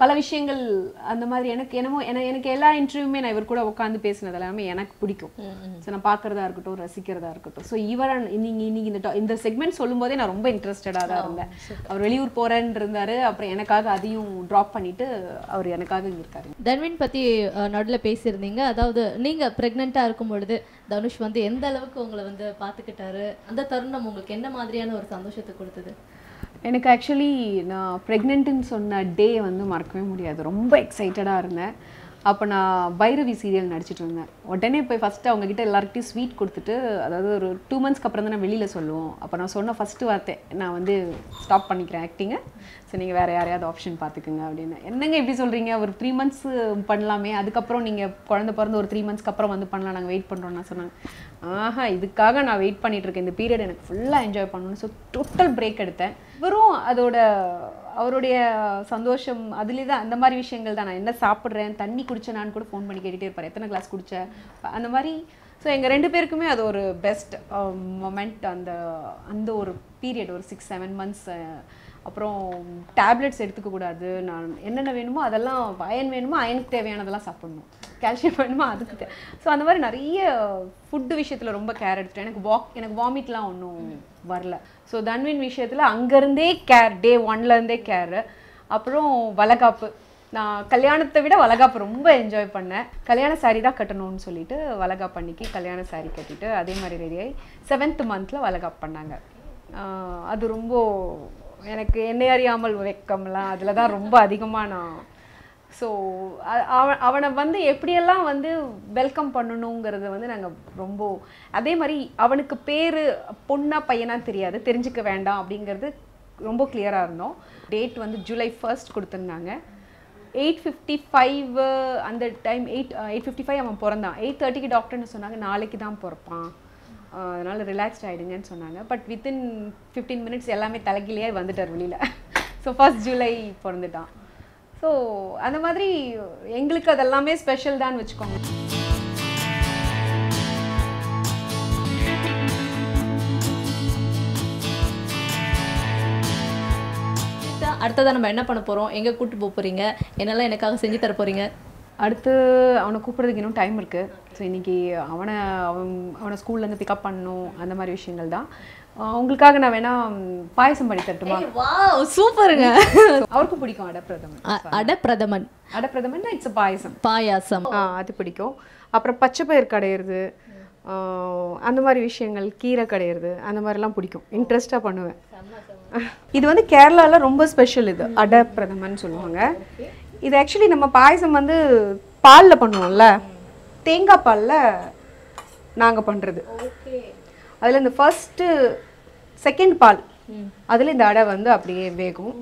Speaker 2: பல விஷயங்கள் அந்த மாதிரி எனக்கு என்னமோ என- எனக்கு எல்லா இன்டர்வியூமே நான் இவர் கூட உட்காந்து பேசினது எல்லாமே எனக்கு பிடிக்கும் ஸோ நான் பார்க்கறதா இருக்கட்டும் ரசிக்கிறதா இருக்கட்டும் ஸோ இவரை நீங்க இன்னைக்கு இந்த to- இந்த செக்மெண்ட் சொல்லும்போதே நான் ரொம்ப இன்ட்ரெஸ்டடாக தான் இருந்தேன் அவர் வெளியூர் போறேன்னு இருந்தாரு அப்புறம் எனக்காக அதையும் ட்ராப் பண்ணிட்டு அவர் எனக்காக இங்க இருக்காரு
Speaker 1: தன்வின் பத்தி நடுவில் பேசியிருந்தீங்க அதாவது நீங்க பிரெக்னெண்ட்டாக இருக்கும் பொழுது தனுஷ் வந்து எந்த அளவுக்கு உங்களை வந்து பார்த்துக்கிட்டாரு அந்த தருணம் உங்களுக்கு என்ன மாதிரியான ஒரு சந்தோஷத்தை கொடுத்தது
Speaker 2: எனக்கு ஆக்சுவலி நான் ப்ரெக்னென்ட்டுன்னு சொன்ன டே வந்து மறக்கவே முடியாது ரொம்ப எக்ஸைட்டடாக இருந்தேன் அப்போ நான் பைரவி சீரியல் நடிச்சிட்டு இருந்தேன் உடனே போய் ஃபஸ்ட்டு அவங்கக்கிட்ட எல்லாருக்கிட்டையும் ஸ்வீட் கொடுத்துட்டு அதாவது ஒரு டூ மந்த்ஸ்க்கு அப்புறம் தான் நான் வெளியில் சொல்லுவோம் அப்போ நான் சொன்ன ஃபஸ்ட்டு வார்த்தை நான் வந்து ஸ்டாப் பண்ணிக்கிறேன் ஆக்டிங்கை ஸோ நீங்கள் வேறு யாரையாவது ஆப்ஷன் பார்த்துக்குங்க அப்படின்னு என்னங்க இப்படி சொல்கிறீங்க ஒரு த்ரீ மந்த்ஸ் பண்ணலாமே அதுக்கப்புறம் நீங்கள் குழந்தை பிறந்து ஒரு த்ரீ மந்த்ஸ்க்கு அப்புறம் வந்து பண்ணலாம் நாங்கள் வெயிட் பண்ணுறோம்னு சொன்னாங்க ஆஹா இதுக்காக நான் வெயிட் பண்ணிட்டு இருக்கேன் இந்த பீரியட் எனக்கு ஃபுல்லாக என்ஜாய் பண்ணணும்னு ஸோ டோட்டல் பிரேக் எடுத்தேன் இவரும் அதோட அவருடைய சந்தோஷம் அதுலேயே தான் அந்த மாதிரி விஷயங்கள் தான் நான் என்ன சாப்பிட்றேன் தண்ணி குடிச்சேனான்னு கூட ஃபோன் பண்ணி கேட்டுகிட்டே இருப்பார் எத்தனை கிளாஸ் குடிச்ச அந்த மாதிரி ஸோ எங்கள் ரெண்டு பேருக்குமே அது ஒரு பெஸ்ட் மொமெண்ட் அந்த அந்த ஒரு பீரியட் ஒரு சிக்ஸ் செவன் மந்த்ஸ் அப்புறம் டேப்லெட்ஸ் எடுத்துக்க கூடாது நான் என்னென்ன வேணுமோ அதெல்லாம் அயன் வேணுமோ அயனுக்கு தேவையானதெல்லாம் சாப்பிடணும் கால்சியம் வேணுமோ அதுக்கு தே ஸோ அந்த மாதிரி நிறைய ஃபுட்டு விஷயத்தில் ரொம்ப கேர் எடுத்துட்டேன் எனக்கு வாக் எனக்கு வாமிட்லாம் ஒன்றும் வரல ஸோ தன்வின் விஷயத்தில் அங்கேருந்தே கேர் டே ஒன்லேருந்தே கேரு அப்புறம் வளகாப்பு நான் கல்யாணத்தை விட வளகாப்பு ரொம்ப என்ஜாய் பண்ணேன் கல்யாண saree தான் கட்டணும்னு சொல்லிட்டு வளகாப்பு அன்னைக்கு கல்யாண saree கட்டிட்டு அதே மாதிரி ரெடியாகி செவன்த் மந்தில் வளகாப்பு பண்ணாங்க ஆஹ் அது ரொம்ப எனக்கு என்னை அறியாமல் வெக்கம்லாம் அதில் தான் ரொம்ப அதிகமாக நான் ஸோ அவன் அவனை வந்து எப்படியெல்லாம் வந்து வெல்கம் பண்ணணுங்கிறத வந்து நாங்கள் ரொம்ப அதே மாதிரி அவனுக்கு பேர் பொண்ணா பையனா தெரியாது தெரிஞ்சுக்க வேண்டாம் அப்படிங்கிறது ரொம்ப கிளியராக இருந்தோம் டேட் வந்து ஜூலை ஃபர்ஸ்ட் கொடுத்துருந்தாங்க எயிட் ஃபிஃப்டி ஃபைவ் அந்த time eight eight fifty five அவன் பிறந்தான் எயிட் தேர்ட்டிக்கு டாக்டர்னு சொன்னாங்க நாளைக்கு தான் பிறப்பான் ஆஹ் அதனால ரிலாக்ஸ்ட் ஆகிடுங்கன்னு சொன்னாங்க பட் வித்தின் ஃபிஃப்டீன் மினிட்ஸ் எல்லாமே தலைகிலேயே வந்துட்டார் வெளியில் ஸோ ஃபர்ஸ்ட் ஜூலை பிறந்துட்டான் ஸோ அந்த மாதிரி எங்களுக்கு அதெல்லாமே ஸ்பெஷல் தான் வச்சுக்கோங்க
Speaker 1: அடுத்ததான் நம்ம என்ன பண்ண போறோம் எங்க கூட்டு போக போறீங்க என்னெல்லாம் எனக்காக செஞ்சு தர போறீங்க
Speaker 2: அடுத்து அவனை கூப்பிட்றதுக்கு இன்னும் டைம் இருக்குது ஸோ இன்னைக்கு அவனை அவன் அவனை ஸ்கூல்லேருந்து பிக்கப் பண்ணணும் அந்த மாதிரி விஷயங்கள் தான் ஆஹ் உங்களுக்காக நான் வேணா ம், பாயசம் பண்ணி தரட்டுமா
Speaker 1: வாவ் சூப்பருங்க
Speaker 2: So, அவருக்கும் பிடிக்கும் அடப்பிரதமன்
Speaker 1: அடப்பிரதமன்
Speaker 2: அடப்பிரதமன்னா இட்ஸ் பாயசம்
Speaker 1: பாயாசம்
Speaker 2: ஆ அது பிடிக்கும் அப்புறம் பச்சை பயிர் கடையிறது ஆ, அந்த மாதிரி விஷயங்கள் கீரை கடையிறது அந்த மாதிரிலாம் பிடிக்கும் இன்ட்ரெஸ்டாக பண்ணுவேன் இது வந்து கேரளால ரொம்ப ஸ்பெஷல் இது அடை பிரதமன் சொல்லுவாங்க இது ஆக்சுவலி நம்ம பாயசம் வந்து பாலில் பண்ணுவோம்ல தேங்காய் பாலில் நாங்கள் பண்ணுறது அதில் இந்த ஃபர்ஸ்ட்டு செகண்ட் பால் அதில் இந்த அடை வந்து அப்படியே வேகும்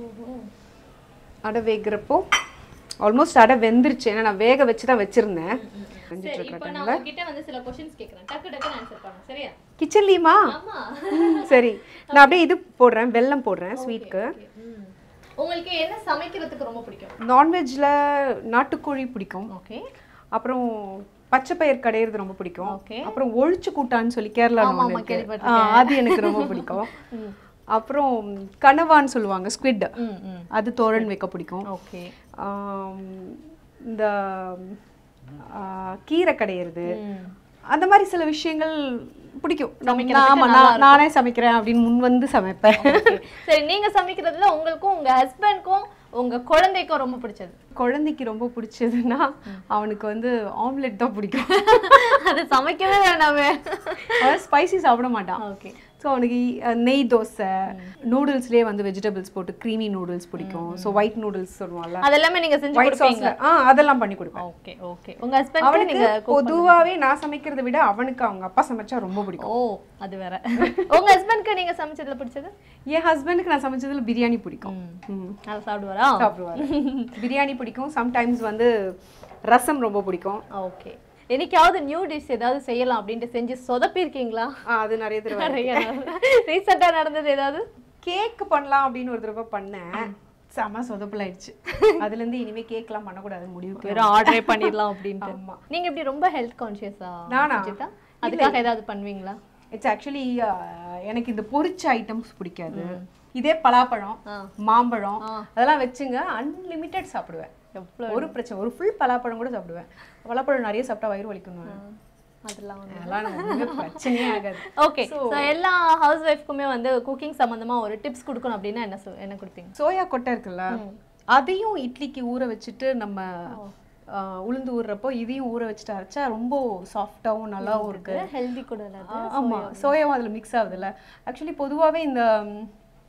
Speaker 2: அடை வேகிறப்போ ஆல்மோஸ்ட் அடை வெந்துருச்சு ஏன்னா நான் வேக வச்சு தான் வச்சுருந்தேன் செஞ்சுட்டு இருக்கிற
Speaker 1: இப்போ நான் உங்ககிட்ட வந்து சில கொஸ்டின்ஸ் கேக்குறேன் டக்கு டக்குன்னு ஆன்சர் பண்ணுங்க சரியா
Speaker 2: கிச்சன்லேயுமா
Speaker 1: ஆமா
Speaker 2: சரி நான் அப்படியே இது போடுறேன் வெல்லம் போடுறேன் ஸ்வீட்க்கு
Speaker 1: ம். உங்களுக்கு என்ன சமைக்கிறதுக்கு ரொம்ப பிடிக்கும்
Speaker 2: நான்வெஜ்ல நாட்டுக்கோழி பிடிக்கும்
Speaker 1: ஓகே
Speaker 2: அப்புறம் பச்சை பயிர் கடையிறது ரொம்ப பிடிக்கும்
Speaker 1: Okay.
Speaker 2: அப்புறம் ஒழிச்சு கூட்டான்னு சொல்லி கேரளா
Speaker 1: ஆமா, ஆமா,
Speaker 2: அது எனக்கு ரொம்ப பிடிக்கும் அப்புறம் கனவான்னு சொல்லுவாங்க ஸ்குவிட்
Speaker 1: ம் ம்
Speaker 2: அது தோரன் வைக்க பிடிக்கும்
Speaker 1: ஓகே
Speaker 2: ஆம், இந்த ஆ, கீரை கடையிறது அந்த மாதிரி சில விஷயங்கள் பிடிக்கும் நம்ம- ஆமா நான் நானே சமைக்கிறேன் அப்படின்னு முன் வந்து சமைப்பேன்
Speaker 1: சரி நீங்க சமைக்கிறதுல உங்களுக்கும் உங்க ஹஸ்பண்ட்க்கும் உங்க குழந்தைக்கும் ரொம்ப பிடிச்சது
Speaker 2: குழந்தைக்கு ரொம்ப பிடிச்சதுன்னா அவனுக்கு வந்து ஆம்லெட் தான் பிடிக்கும்
Speaker 1: அது சமைக்கவே வேணாமே
Speaker 2: அவன் ஸ்பைசி சாப்பிட மாட்டான்
Speaker 1: ஓகே
Speaker 2: ஸோ அவனுக்கு அஹ், நெய் தோசை நூடுல்ஸ்லேயே வந்து வெஜிடபிள்ஸ் போட்டு க்ரீமி நூடுல்ஸ் பிடிக்கும் ஸோ ஒயிட் நூடுல்ஸ் சொல்லுவாங்கல்ல
Speaker 1: அதெல்லாமே நீங்க செஞ்சு
Speaker 2: ஒயிட்
Speaker 1: கொடுப்பீங்க
Speaker 2: சாஸ்ல ஆ அதெல்லாம் பண்ணி கொடுப்பேன்
Speaker 1: ஓகே ஓகே உங்க ஹஸ்பண்ட்
Speaker 2: அவனுக்கு
Speaker 1: நீங்க
Speaker 2: பொதுவாவே நான் சமைக்கிறதை விட அவனுக்கு அவங்க அப்பா சமைச்சா ரொம்ப பிடிக்கும்
Speaker 1: ஓ அது வேற உங்க ஹஸ்பண்ட்க்கு நீங்க சமைச்சதுல பிடிச்சது
Speaker 2: என் ஹஸ்பண்டுக்கு நான் சமைச்சதுல பிரியாணி பிடிக்கும் ம்.
Speaker 1: அதை சாப்பிடுவாரா
Speaker 2: சாப்பிடுவாரு பிரியாணி பிடிக்கும் சம்டைம்ஸ் வந்து ரசம் ரொம்ப பிடிக்கும்
Speaker 1: ஓகே என்னைக்காவது நியூ டிஷ் ஏதாவது செய்யலாம் அப்படின்ட்டு செஞ்சு சொதப்பி இருக்கீங்களா
Speaker 2: ஆ, அது நிறைய தடவை
Speaker 1: நிறைய ரீசெண்டா நடந்தது ஏதாவது
Speaker 2: கேக் பண்ணலாம் அப்படின்னு ஒரு தடவை பண்ணேன் செம சொதப்பலாயிடுச்சு அதுல இருந்து இனிமே கேக்லாம் பண்ணக்கூடாது முடிவுக்கு
Speaker 1: வெறும் ஆர்டரே பண்ணிடலாம் அப்படின்ட்டு
Speaker 2: ஆமா.
Speaker 1: நீங்க இப்படி ரொம்ப ஹெல்த் கான்ஷியஸா
Speaker 2: நானா?
Speaker 1: அதுக்காக ஏதாவது பண்ணுவீங்களா
Speaker 2: இட்ஸ் ஆக்சுவலி எனக்கு இந்த பொரிச்ச ஐட்டம்ஸ் பிடிக்காது இதே பலாப்பழம்
Speaker 1: ஆ.
Speaker 2: மாம்பழம்
Speaker 1: ஆ.
Speaker 2: அதெல்லாம் வச்சுங்க அன்லிமிட்டெட் சாப்பிடுவேன்
Speaker 1: எவ்வளோ
Speaker 2: ஒரு பிரச்சனை ஒரு ஃபுல் பலாப்பழம் கூட சாப்பிடுவேன் பலாப்பழம் நிறைய சாப்பிட்டா வயிறு வலிக்கணும்
Speaker 1: அதெல்லாம் வந்து
Speaker 2: அதெல்லாம் எனக்கு ஒண்ணுமே பிரச்சனையே ஆகாது
Speaker 1: ஓகே ஸோ எல்லா ஹவுஸ் ஒய்ஃப்க்குமே வந்து குக்கிங் சம்மந்தமா ஒரு டிப்ஸ் கொடுக்கணும் அப்படின்னா என்ன சொல் என்ன கொடுப்பீங்க
Speaker 2: சோயா கொட்டை இருக்குல்ல அதையும் இட்லிக்கு ஊற வச்சுட்டு நம்ம ஆ, உளுந்து ஊறுறப்போ இதையும் ஊற வச்சுட்டு அரைச்சா ரொம்ப சாஃப்டாகவும் நல்லாவும் இருக்கு
Speaker 1: ஹெல்தி கூட இல்லை
Speaker 2: ஆ, ஆமா சோயாவும் அதில் மிக்ஸ் ஆகுதுல்ல ஆக்சுவலி பொதுவாகவே இந்த ம்,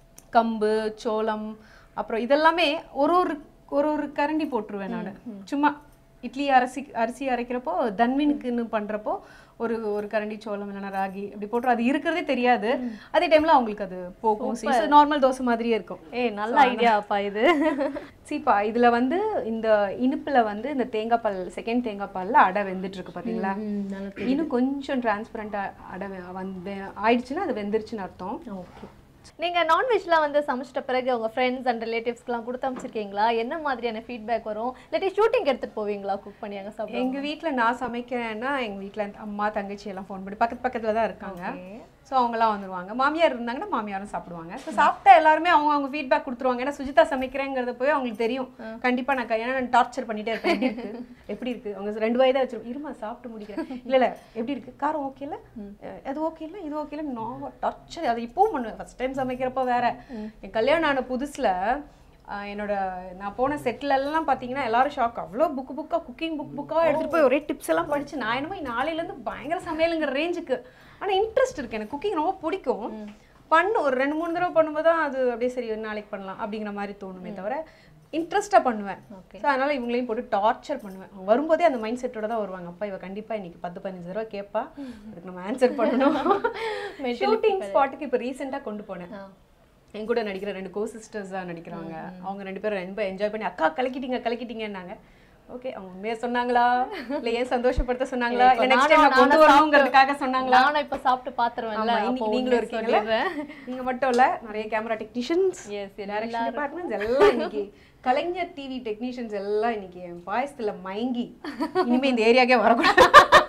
Speaker 2: கம்பு சோளம் அப்புறம் இதெல்லாமே ஒரு ஒரு ஒரு ஒரு கரண்டி போட்டுருவேன் நான் சும்மா இட்லி அரிசி அரிசி அரைக்கிறப்போ தன்மினுக்குன்னு பண்றப்போ ஒரு ஒரு கரண்டி சோளம் இல்லைன்னா ராகி அப்படி போட்டுரும் அது இருக்கிறதே தெரியாது அதே டைம்ல அவங்களுக்கு அது போகும் நார்மல் தோசை மாதிரியே இருக்கும்
Speaker 1: ஏய் நல்ல ஐடியாப்பா இது
Speaker 2: சீப்பா இதுல வந்து இந்த இனிப்புல வந்து இந்த தேங்காய் பால் செகண்ட் தேங்காய் பால்ல அடை வெந்துட்டு இருக்கு பாத்தீங்களா இன்னும் கொஞ்சம் டிரான்ஸ்பரண்டா அடை வெ- வந்து ஆயிடுச்சுன்னா அது வெந்துருச்சுன்னு அர்த்தம்
Speaker 1: ஓகே நீங்க நான்வெஜ்லாம் வந்து சமைச்சிட்ட பிறகு உங்க ஃப்ரெண்ட்ஸ் அண்ட் ரிலேட்டிவ்ஸ்க்குலாம் கொடுத்து அமைச்சிருக்கீங்களா என்ன மாதிரியான ஃபீட்பேக் வரும் இல்லாட்டி ஷூட்டிங் எடுத்துட்டு போவீங்களா குக் பண்ணி அங்க சாப்பிடுங்க
Speaker 2: எங்க வீட்ல நான் சமைக்கிறேன்னா எங்க வீட்ல அம்மா தங்கச்சி எல்லாம் ஃபோன் பண்ணி பக்கத்து பக்கத்துல தான் இருக்காங்க ஸோ அவங்களாம் வந்துருவாங்க மாமியார் இருந்தாங்கன்னா மாமியாரும் சாப்பிடுவாங்க ஸோ சாப்பிட்டா எல்லாருமே அவங்க அவங்க ஃபீட்பேக் கொடுத்துருவாங்க ஏன்னா சுஜிதா சமைக்கிறேங்கிறத போய் அவங்களுக்கு தெரியும் கண்டிப்பா நான் க- ஏன்னா நான் டார்ச்சர் பண்ணிட்டே இருப்பேன் எப்படி இருக்கு எப்படி இருக்கு அவங்க ரெண்டு வயதா வச்சிருப்போம் இருமா சாப்பிட்டு முடிக்கிறேன் இல்ல இல்ல எப்படி இருக்கு காரம் ஓகே இல்ல அஹ் அது ஓகே இல்ல இது ஓகே இல்ல நான் டார்ச்சர் அதை இப்பவும் பண்ணுவேன் ஃபர்ஸ்ட் டைம் சமைக்கிறப்ப வேற என் கல்யாணம் ஆன புதுசுல ஆஹ் என்னோட நான் போன செட்டில் எல்லாம் பார்த்தீங்கன்னா எல்லாரும் ஷாக் அவ்வளோ புக்கு புக்காக குக்கிங் புக் புக்காக எடுத்துகிட்டு போய் ஒரே டிப்ஸ் எல்லாம் படிச்சு நான் என்னமோ நாளையிலேருந்து பயங்கர சமையலுங்கிற ரேஞ்சுக்கு ஆனால் இன்ட்ரெஸ்ட் இருக்கு எனக்கு குக்கிங் ரொம்ப பிடிக்கும் பண்ணு ஒரு ரெண்டு மூணு தடவை பண்ணும்போது தான் அது அப்படியே சரி ஒரு நாளைக்கு பண்ணலாம் அப்படிங்கிற மாதிரி தோணுமே தவிர இன்ட்ரெஸ்டாக பண்ணுவேன்
Speaker 1: Okay.
Speaker 2: ஸோ அதனால இவங்களையும் போட்டு டார்ச்சர் பண்ணுவேன் அவங்க வரும்போதே அந்த மைண்ட் செட்டோட தான் வருவாங்க அப்பா இவ கண்டிப்பா இன்னைக்கு பத்து பதினஞ்சு தடவை கேட்பா அதுக்கு நம்ம ஆன்சர் பண்ணணும் ஷூட்டிங் ஸ்பாட்டுக்கு இப்போ ரீசெண்டாக கொண்டு போனேன் என் கூட நடிக்கிற ரெண்டு கோ சிஸ்டர்ஸ் தான் நடிக்கிறாங்க அவங்க ரெண்டு பேரும் ரொம்ப என்ஜாய் பண்ணி அக்கா கலக்கிட்டீங்க கலக்கிட்டீங்கன்னாங்க ஓகே அவங்க உண்மையா சொன்னாங்களா இல்ல ஏன் சந்தோஷப்படுத்த சொன்னாங்களா
Speaker 1: இப்ப
Speaker 2: இல்ல நெக்ஸ்ட்
Speaker 1: நானும்
Speaker 2: டைம் கொண்டு
Speaker 1: நானும்
Speaker 2: வரணுங்கிறதுக்காக சொன்னாங்களா
Speaker 1: நானும் இப்ப சாப்பிட்டு பாத்துருவேன்ல
Speaker 2: ஆமா, இன்னைக்கு நீங்களும் இருக்கீங்கல்ல நீங்க மட்டும் இல்ல நிறைய camera technicians
Speaker 1: Yes,
Speaker 2: direction departments எல்லாம் இன்னைக்கு கலைஞர் டிவி டெக்னீஷியன்ஸ் எல்லாம் இன்னைக்கு என் பாயசத்துல மயங்கி இனிமே இந்த ஏரியாக்கே வரக்கூடாது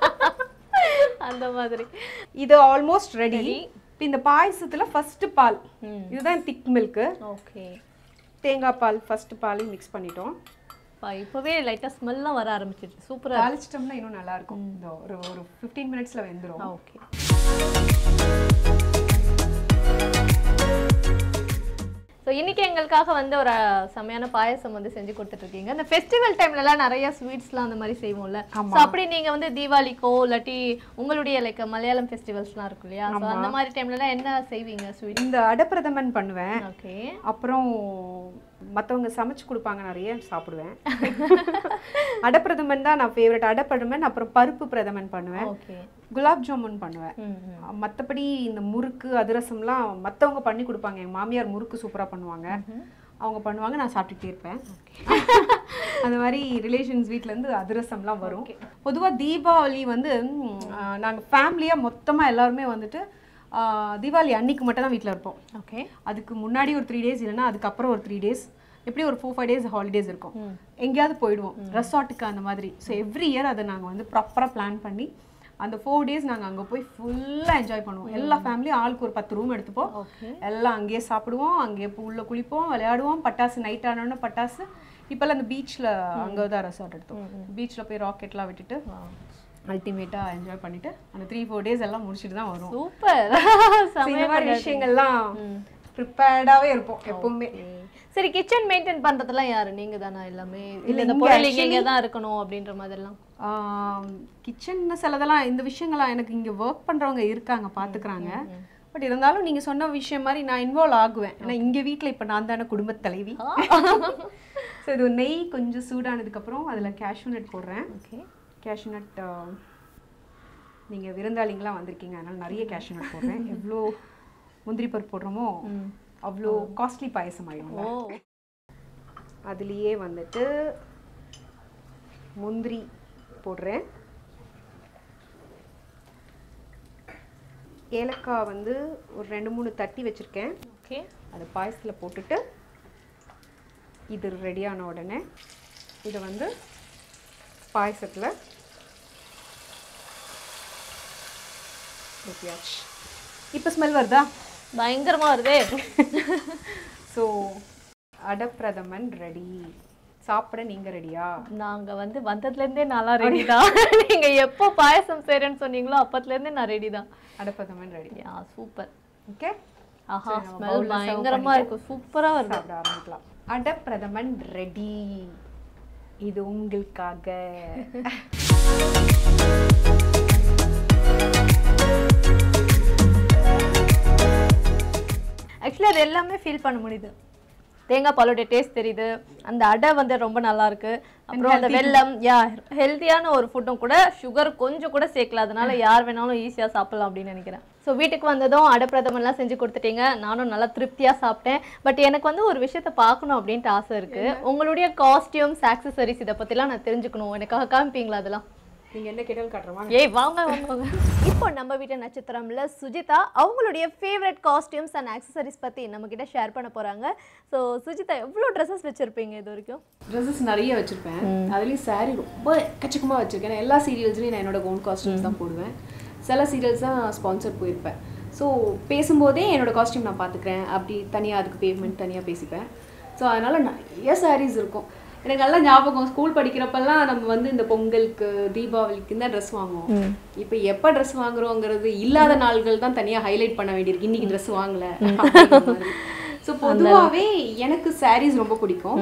Speaker 1: அந்த மாதிரி
Speaker 2: இது ஆல்மோஸ்ட் ரெடி இப்போ இந்த பாயசத்துல ஃபர்ஸ்ட் பால் இதுதான் திக் மில்க்
Speaker 1: ஓகே
Speaker 2: தேங்காய் பால் ஃபர்ஸ்ட் பாலையும் மிக்ஸ் பண்ணிட்டோம்
Speaker 1: இப்பவே லைட்டா ஸ்மெல்லாம் வர ஆரம்பிச்சிருச்சு சூப்பரா
Speaker 2: தாளிச்சிட்டோம்னா இன்னும் நல்லா இருக்கும் இந்த ஒரு ஒரு ஃபிஃப்டீன் மினிட்ஸ்ல வெந்துரும்
Speaker 1: ஓகே ஸோ இன்னைக்கு எங்களுக்காக வந்து ஒரு செமையான பாயசம் வந்து செஞ்சு கொடுத்துட்டு இருக்கீங்க இந்த ஃபெஸ்டிவல் டைம்லலாம் நிறைய ஸ்வீட்ஸ்லாம் அந்த மாதிரி செய்வோம்ல ஸோ அப்படி நீங்க வந்து தீபாவளிக்கோ இல்லாட்டி உங்களுடைய லைக் மலையாளம் ஃபெஸ்டிவல்ஸ்லாம் இருக்கும் இல்லையா ஸோ அந்த மாதிரி டைம்லலாம் என்ன செய்வீங்க ஸ்வீட்
Speaker 2: இந்த அடப்பிரதமன் பண்ணுவேன்
Speaker 1: ஓகே
Speaker 2: அப்புறம் மத்தவங்க சமைச்சு கொடுப்பாங்க நிறைய சாப்பிடுவேன் அடப்பிரதமன் தான் நான் ஃபேவரட் அடப்பிரதமன் அப்புறம் பருப்பு பிரதமன் பண்ணுவேன்
Speaker 1: ஓகே
Speaker 2: குலாப் ஜாமுன் பண்ணுவேன் மத்தபடி இந்த முறுக்கு அதிரசம்லாம் மத்தவங்க பண்ணி கொடுப்பாங்க எங்க மாமியார் முறுக்கு சூப்பரா பண்ணுவாங்க அவங்க பண்ணுவாங்க நான் சாப்பிட்டுட்டே இருப்பேன் அந்த மாதிரி ரிலேஷன்ஸ் வீட்ல இருந்து அதிரசம்லாம் வரும் பொதுவா தீபாவளி வந்து ம், ஆஹ், நாங்க ஃபேமிலியா மொத்தமா எல்லாருமே வந்துட்டு ஆஹ், தீபாவளி அன்னைக்கு மட்டும் தான் வீட்ல இருப்போம்
Speaker 1: ஓகே
Speaker 2: அதுக்கு முன்னாடி ஒரு த்ரீ டேஸ் இல்லைன்னா அதுக்கப்புறம் ஒரு த்ரீ டேஸ் எப்படி ஒரு ஃபோர் ஃபைவ் டேஸ் ஹாலிடேஸ் இருக்கும் எங்கேயாவது போயிடுவோம் ரெசார்ட்டுக்கு அந்த மாதிரி ஸோ எவ்ரி இயர் அதை நாங்கள் வந்து ப்ராப்பராக பிளான் பண்ணி அந்த ஃபோர் டேஸ் நாங்கள் அங்கே போய் ஃபுல்லாக என்ஜாய் பண்ணுவோம் எல்லா ஃபேமிலியும் ஆளுக்கு ஒரு பத்து ரூம் எடுத்துப்போம்
Speaker 1: ஓகே
Speaker 2: எல்லாம் அங்கேயே சாப்பிடுவோம் அங்கேயே உள்ள குளிப்போம் விளையாடுவோம் பட்டாசு நைட் ஆனோடனே பட்டாசு இப்போல்லாம் அந்த பீச்சில் அங்கே தான் ரெசார்ட் எடுத்தோம் பீச்சில் போய் ராக்கெட்லாம் விட்டுட்டு அல்டிமேட்டாக என்ஜாய் பண்ணிட்டு அந்த த்ரீ ஃபோர் டேஸ் எல்லாம் முடிச்சுட்டு தான் வரும்
Speaker 1: சூப்பர்
Speaker 2: So, இந்த மாதிரி விஷயங்கள்லாம் ப்ரிப்பேர்டாகவே இருப்போம் எப்பவுமே
Speaker 1: சரி கிச்சன் மெயின்டைன் பண்றதெல்லாம் யாரு நீங்க தானா எல்லாமே இல்ல
Speaker 2: இல்ல,
Speaker 1: இந்த
Speaker 2: இங்க
Speaker 1: பொருள் இங்க இங்க தான் இருக்கணும் அப்படின்ற மாதிரிலாம்
Speaker 2: கிச்சன் சிலதெல்லாம் இந்த விஷயங்கள்லாம் எனக்கு இங்கே ஒர்க் பண்ணுறவங்க இருக்காங்க பார்த்துக்கிறாங்க பட் இருந்தாலும் நீங்கள் சொன்ன விஷயம் மாதிரி நான் இன்வால்வ் ஆகுவேன் ஏன்னா இங்கே வீட்டில் இப்போ நான் தானே குடும்பத் தலைவி ஸோ இது நெய் கொஞ்சம் சூடானதுக்கப்புறம் அதில் கேஷ்யூ நட் போடுறேன்
Speaker 1: ஓகே
Speaker 2: கேஷ்யூ நட் நீங்கள் விருந்தாளிங்களாம் வந்திருக்கீங்க அதனால நிறைய கேஷ்யூ நட் போடுறேன் எவ்வளோ முந்திரி பருப்பு போடுறோமோ அவ்வளோ காஸ்ட்லி பாயசம் ஆயிடும்
Speaker 1: ஓ
Speaker 2: அதுலேயே வந்துட்டு முந்திரி போடுறேன் ஏலக்காய் வந்து ஒரு ரெண்டு மூணு தட்டி வச்சுருக்கேன்
Speaker 1: ஓகே
Speaker 2: அதை பாயசத்தில் போட்டுட்டு இது ரெடியான உடனே இதை வந்து பாயசத்தில் ஊற்றியாச்சு இப்போ ஸ்மெல் வருதா
Speaker 1: பயங்கரமா வருதே
Speaker 2: ஸோ அடப்பிரதமன் ரெடி சாப்பிட நீங்க ரெடியா
Speaker 1: நாங்க வந்து வந்ததுல இருந்தே நல்லா ரெடி தான் நீங்க எப்போ பாயசம் செய்றேன்னு சொன்னீங்களோ அப்பத்துல இருந்தே நான் ரெடி தான்
Speaker 2: ada pradhaman ready
Speaker 1: yeah super
Speaker 2: okay
Speaker 1: ஆஹா
Speaker 2: சரி, நம்ம
Speaker 1: ஸ்மெல்
Speaker 2: bowl ல serve
Speaker 1: பயங்கரமா
Speaker 2: பண்ணிட்டு
Speaker 1: இருக்கும் சூப்பரா வருது
Speaker 2: சாப்பிட ஆரம்பிக்கலாம் அடப்பிரதமன் ரெடி இது உங்களுக்காக
Speaker 1: ஆக்சுவலி அது எல்லாமே ஃபீல் பண்ண முடியுது தேங்காய் பாலோட டேஸ்ட் தெரியுது அந்த அடை வந்து ரொம்ப நல்லா இருக்கு அப்புறம் அந்த வெல்லம் யா ஹெல்த்தியான ஒரு ஃபுட்டும் கூட சுகர் கொஞ்சம் கூட சேர்க்கல அதனால யார் வேணாலும் ஈஸியா சாப்பிடலாம் அப்படின்னு நினைக்கிறேன் ஸோ வீட்டுக்கு வந்ததும் அடப்பிரதமெல்லாம் செஞ்சு கொடுத்துட்டீங்க நானும் நல்லா திருப்தியா சாப்பிட்டேன் பட் எனக்கு வந்து ஒரு விஷயத்த பார்க்கணும் அப்படின்ட்டு ஆசை இருக்கு உங்களுடைய காஸ்டியூம்ஸ் ஆக்சசரிஸ் இதை பத்திலாம் நான் தெரிஞ்சுக்கணும் எனக்காக காமிப்பீங்களா அதெல்லாம்
Speaker 2: நீங்க என்ன கேட்டாலும் காட்டுறமா
Speaker 1: ஏய் வாங்க வாங்க வாங்க. இப்போ நம்ம வீட்டு நட்சத்திரம்ல சுஜிதா அவங்களுடைய ஃபேவரட் காஸ்டியூம்ஸ் அண்ட் ஆக்சசரிஸ் பத்தி நம்ம கிட்ட ஷேர் பண்ண போறாங்க ஸோ சுஜிதா எவ்வளோ ட்ரெஸ்ஸஸ் வச்சிருப்பீங்க இது வரைக்கும்
Speaker 2: ட்ரெஸ்ஸஸ் நிறைய வச்சிருப்பேன் அதுலேயும் saree ரொம்ப எக்கச்சக்கமாக வச்சிருக்கேன் நான் எல்லா சீரியல்ஸ்லையும் நான் என்னோட ஓன் காஸ்டியூம்ஸ் தான் போடுவேன் சில சீரியல்ஸ் தான் ஸ்பான்சர் போயிருப்பேன் ஸோ பேசும்போதே என்னோட காஸ்டியூம் நான் பார்த்துக்கிறேன் அப்படி தனியாக அதுக்கு பேமெண்ட் தனியாக பேசிப்பேன் ஸோ அதனால் நிறைய sarees இருக்கும் எனக்கு நல்லா ஞாபகம் ஸ்கூல் படிக்கிறப்பெல்லாம் நம்ம வந்து இந்த பொங்கலுக்கு தீபாவளிக்கு தான் ட்ரெஸ் வாங்குவோம் இப்போ எப்போ ட்ரெஸ் வாங்குறோங்கிறது இல்லாத நாள்கள் தான் தனியாக ஹைலைட் பண்ண வேண்டியிருக்கு இன்னைக்கு ட்ரெஸ் வாங்கல ஸோ பொதுவாகவே எனக்கு sarees ரொம்ப பிடிக்கும்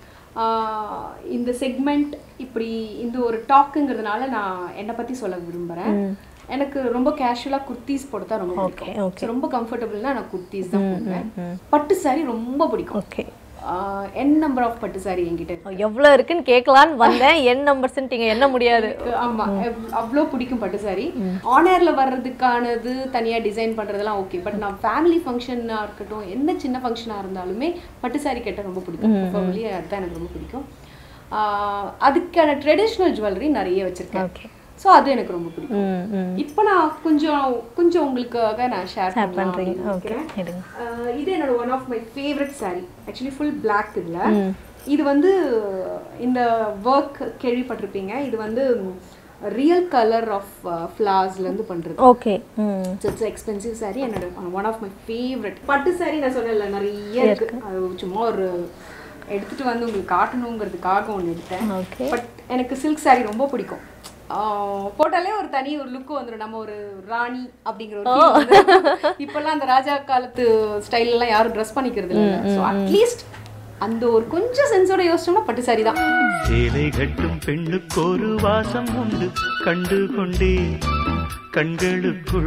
Speaker 2: ஆஹ் இந்த செக்மெண்ட் இப்படி இந்த ஒரு டாக்குங்கிறதுனால நான் என்னை பற்றி சொல்ல விரும்புகிறேன் எனக்கு ரொம்ப கேஷுவலாக குர்த்திஸ் போட்டு ரொம்ப பிடிக்கும் So, ரொம்ப கம்ஃபர்டபுள்னா நான் குர்த்திஸ் தான் போடுவேன் பட்டு saree ரொம்ப பிடிக்கும்
Speaker 1: ஓகே
Speaker 2: என் நம்பர் ஆஃப் பட்டு saree என்கிட்ட இருக்கு.
Speaker 1: எவ்வளோ இருக்குன்னு கேட்கலான்னு வந்தேன் என் நம்பர்ஸ்ன்ட்டீங்க என்ன முடியாது
Speaker 2: ஆமா எவ்- அவ்வளோ பிடிக்கும் பட்டு saree ஆனர்ல வர்றதுக்கானது தனியா டிசைன் பண்றதெல்லாம் ஓகே பட் நான் ஃபேமிலி ஃபங்க்ஷனா இருக்கட்டும் எந்த சின்ன ஃபங்க்ஷனா இருந்தாலுமே பட்டு saree கட்ட ரொம்ப பிடிக்கும் வெளியே அதுதான் எனக்கு ரொம்ப பிடிக்கும் ஆஹ் அதுக்கான ட்ரெடிஷ்னல் ஜுவல்லரி நிறைய வச்சிருக்கேன்
Speaker 1: ஓகே
Speaker 2: ஸோ அது எனக்கு ரொம்ப பிடிக்கும்
Speaker 1: ம் ம்
Speaker 2: இப்போ நான் கொஞ்சம் கொஞ்சம் உங்களுக்காக நான் ஷேர்
Speaker 1: பண்றீங்க
Speaker 2: பண்ணுறேன்
Speaker 1: ஓகே எடுங்க
Speaker 2: இது என்னோட one of my favourite saree actually full Black இதுல இது வந்து இந்த ஒர்க் கேள்விப்பட்டிருப்பீங்க இது வந்து ரியல் கலர் ஆஃப் ஃப்ளார்ஸ்லேருந்து பண்ணுறது
Speaker 1: okay hmm
Speaker 2: so it's expensive saree என்னோட ஒன் ஆஃப் மை ஃபேவரட் பட்டு saree நான் சொன்னேன்ல நிறைய இருக்கு அது சும்மா ஒரு எடுத்துட்டு வந்து உங்களுக்கு காட்டணுங்கிறதுக்காக ஒன்று எடுத்தேன்
Speaker 1: ஓகே
Speaker 2: பட் எனக்கு சில்க் saree ரொம்ப பிடிக்கும் ஆஹ் போட்டாலே ஒரு தனி ஒரு லுக் வந்துடும் நம்ம ஒரு ராணி அப்படிங்கிற ஒரு feel வந்து இப்பெல்லாம் அந்த ராஜா காலத்து ஸ்டைல் எல்லாம் யாரும் ட்ரெஸ் பண்ணிக்கிறது இல்லை ஸோ அட்லீஸ்ட் அந்த ஒரு கொஞ்சம் சென்ஸோட யோசிச்சோம்னா பட்டு saree தான்
Speaker 4: சேலை கட்டும் பெண்ணுக்கொரு வாசம் உண்டு கண்டு கொண்டே கண்களுக்குள்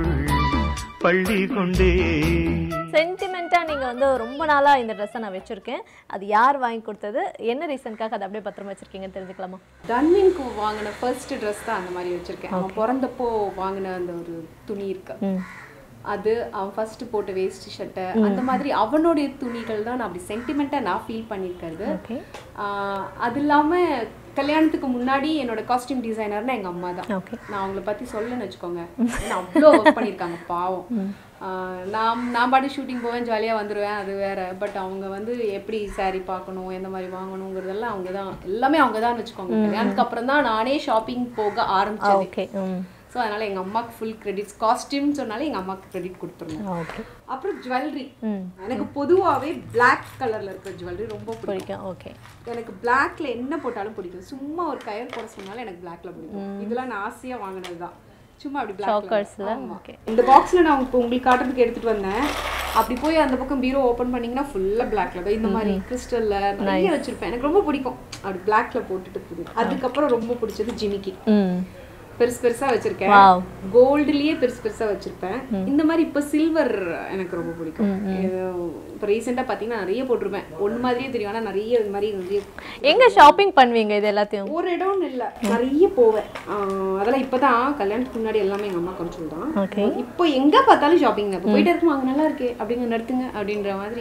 Speaker 4: பள்ளி கொண்டே
Speaker 1: சென்டிமெண்ட்டா நீங்க வந்து ரொம்ப நாளா இந்த ட்ரெஸ்ஸை நான் வச்சிருக்கேன் அது யார் வாங்கி கொடுத்தது என்ன ரீசனுக்காக அதை அப்படியே பத்திரமா வச்சிருக்கீங்கன்னு தெரிஞ்சுக்கலாமா
Speaker 2: தன்வின்க்கு வாங்கின ஃபர்ஸ்ட் ட்ரெஸ் தான் அந்த மாதிரி வச்சிருக்கேன் அவன் பிறந்தப்போ வாங்கின அந்த ஒரு துணி இருக்கு அது அவன் ஃபர்ஸ்ட் போட்ட வேஸ்ட் ஷர்ட்டை அந்த மாதிரி அவனுடைய துணிகள் தான் நான் அப்படி சென்டிமெண்ட்டாக நான் ஃபீல் பண்ணியிருக்கிறது
Speaker 1: ஓகே
Speaker 2: ஆஹ் அது இல்லாம கல்யாணத்துக்கு முன்னாடி என்னோட காஸ்டியூம் டிசைனர்னா எங்க அம்மா தான்
Speaker 1: ஓகே
Speaker 2: நான் அவங்கள பத்தி சொல்லணும்னு வச்சுக்கோங்க ஏன்னா அவ்வளோ ஒர்க் பண்ணியிருக்காங்க பாவம் ஆஹ் நான் நான் பாட்டு ஷூட்டிங் போவேன் ஜாலியாக வந்துடுவேன் அது வேற பட் அவங்க வந்து எப்படி saree பார்க்கணும் எந்த மாதிரி வாங்கணுங்கிறதெல்லாம் அவங்க தான் எல்லாமே அவங்க தான் வச்சுக்கோங்க கல்யாணத்துக்கு அப்புறம் தான் நானே ஷாப்பிங் போக ஆரம்பிச்சது
Speaker 1: ஓகே ம்
Speaker 2: ஸோ அதனால எங்க அம்மாக்கு ஃபுல் கிரெடிட்ஸ் காஸ்டியூம் சொன்னாலே எங்க அம்மாக்கு கிரெடிட் கொடுத்துருங்க
Speaker 1: ஓகே
Speaker 2: அப்புறம் ஜுவல்லரி
Speaker 1: ம்
Speaker 2: எனக்கு பொதுவாகவே Black கலர்ல இருக்கிற ஜுவல்லரி ரொம்ப பிடிக்கும்
Speaker 1: பிடிக்கும் ஓகே
Speaker 2: எனக்கு பிளாக்ல என்ன போட்டாலும் பிடிக்கும் சும்மா ஒரு கயர் போட சொன்னாலும் எனக்கு பிளாக்ல பிடிக்கும் இதெல்லாம் நான் ஆசையா வாங்கினது தான் சும்மா அப்படி
Speaker 1: Chokersல,
Speaker 2: பிளாக்
Speaker 1: okay.
Speaker 2: இந்த பாக்ஸ்ல நான் இப்போ உங்களுக்கு காட்டுறதுக்கு எடுத்துட்டு வந்தேன் அப்படி போய் அந்த பக்கம் பீரோ ஓபன் பண்ணீங்கன்னா ஃபுல்லா பிளாக்ல தான் இந்த மாதிரி கிறிஸ்டல்ல நிறைய வச்சிருப்பேன் எனக்கு ரொம்ப பிடிக்கும் அப்படி பிளாக்ல போட்டுட்டு போகுது அதுக்கப்புறம் ரொம்ப பிடிச்சது ஜிமிக்கி
Speaker 1: ம்
Speaker 2: பெருசு பெருசா வச்சிருக்கேன்
Speaker 1: Wow.
Speaker 2: கோல்டுலயே பெருசு பெருசா வச்சிருப்பேன் இந்த மாதிரி இப்ப சில்வர் எனக்கு ரொம்ப பிடிக்கும் இது இப்போ ரீசெண்டா பாத்தீங்கன்னா நிறைய போட்டிருப்பேன் ஒண்ணு மாதிரியே தெரியும் ஆனா நிறைய இது மாதிரி நிறைய
Speaker 1: எங்க ஷாப்பிங் பண்ணுவீங்க இது எல்லாத்தையும்
Speaker 2: ஒரு இடம்னு இல்ல நிறைய போவேன் ஆஹ் அதெல்லாம் இப்பதான் கல்யாணத்துக்கு முன்னாடி எல்லாமே எங்க அம்மா கண்ட்ரோல் தான்
Speaker 1: ஓகே
Speaker 2: இப்போ எங்க பார்த்தாலும் ஷாப்பிங் தான் இப்போ போயிட்டே இருக்கும் அங்க நல்லா இருக்கே அப்படிங்க நடத்துங்க அப்படின்ற மாதிரி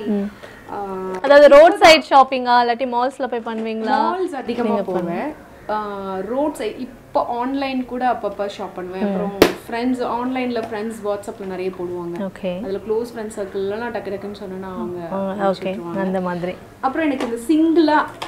Speaker 1: அதாவது ரோட் சைடு ஷாப்பிங்கா இல்லாட்டி மால்ஸ்ல போய் பண்ணுவீங்களா
Speaker 2: மால்ஸ் அதிகமா போவேன் ரோட் சைட் இப்போ ஆன்லைன் கூட அப்பப்போ ஷாப் பண்ணுவேன் அப்புறம் ஃப்ரெண்ட்ஸ் ஆன்லைன்ல ஃப்ரெண்ட்ஸ் வாட்ஸ்அப்ல நிறைய போடுவாங்க
Speaker 1: ஓகே
Speaker 2: அதுல க்ளோஸ் ஃப்ரெண்ட்ஸ் சர்க்கிள்லாம் டக்கு டக்குன்னு சொன்னேன்னா அவங்க
Speaker 1: ஓகே அந்த மாதிரி
Speaker 2: அப்புறம் எனக்கு இந்த சிங்கிளா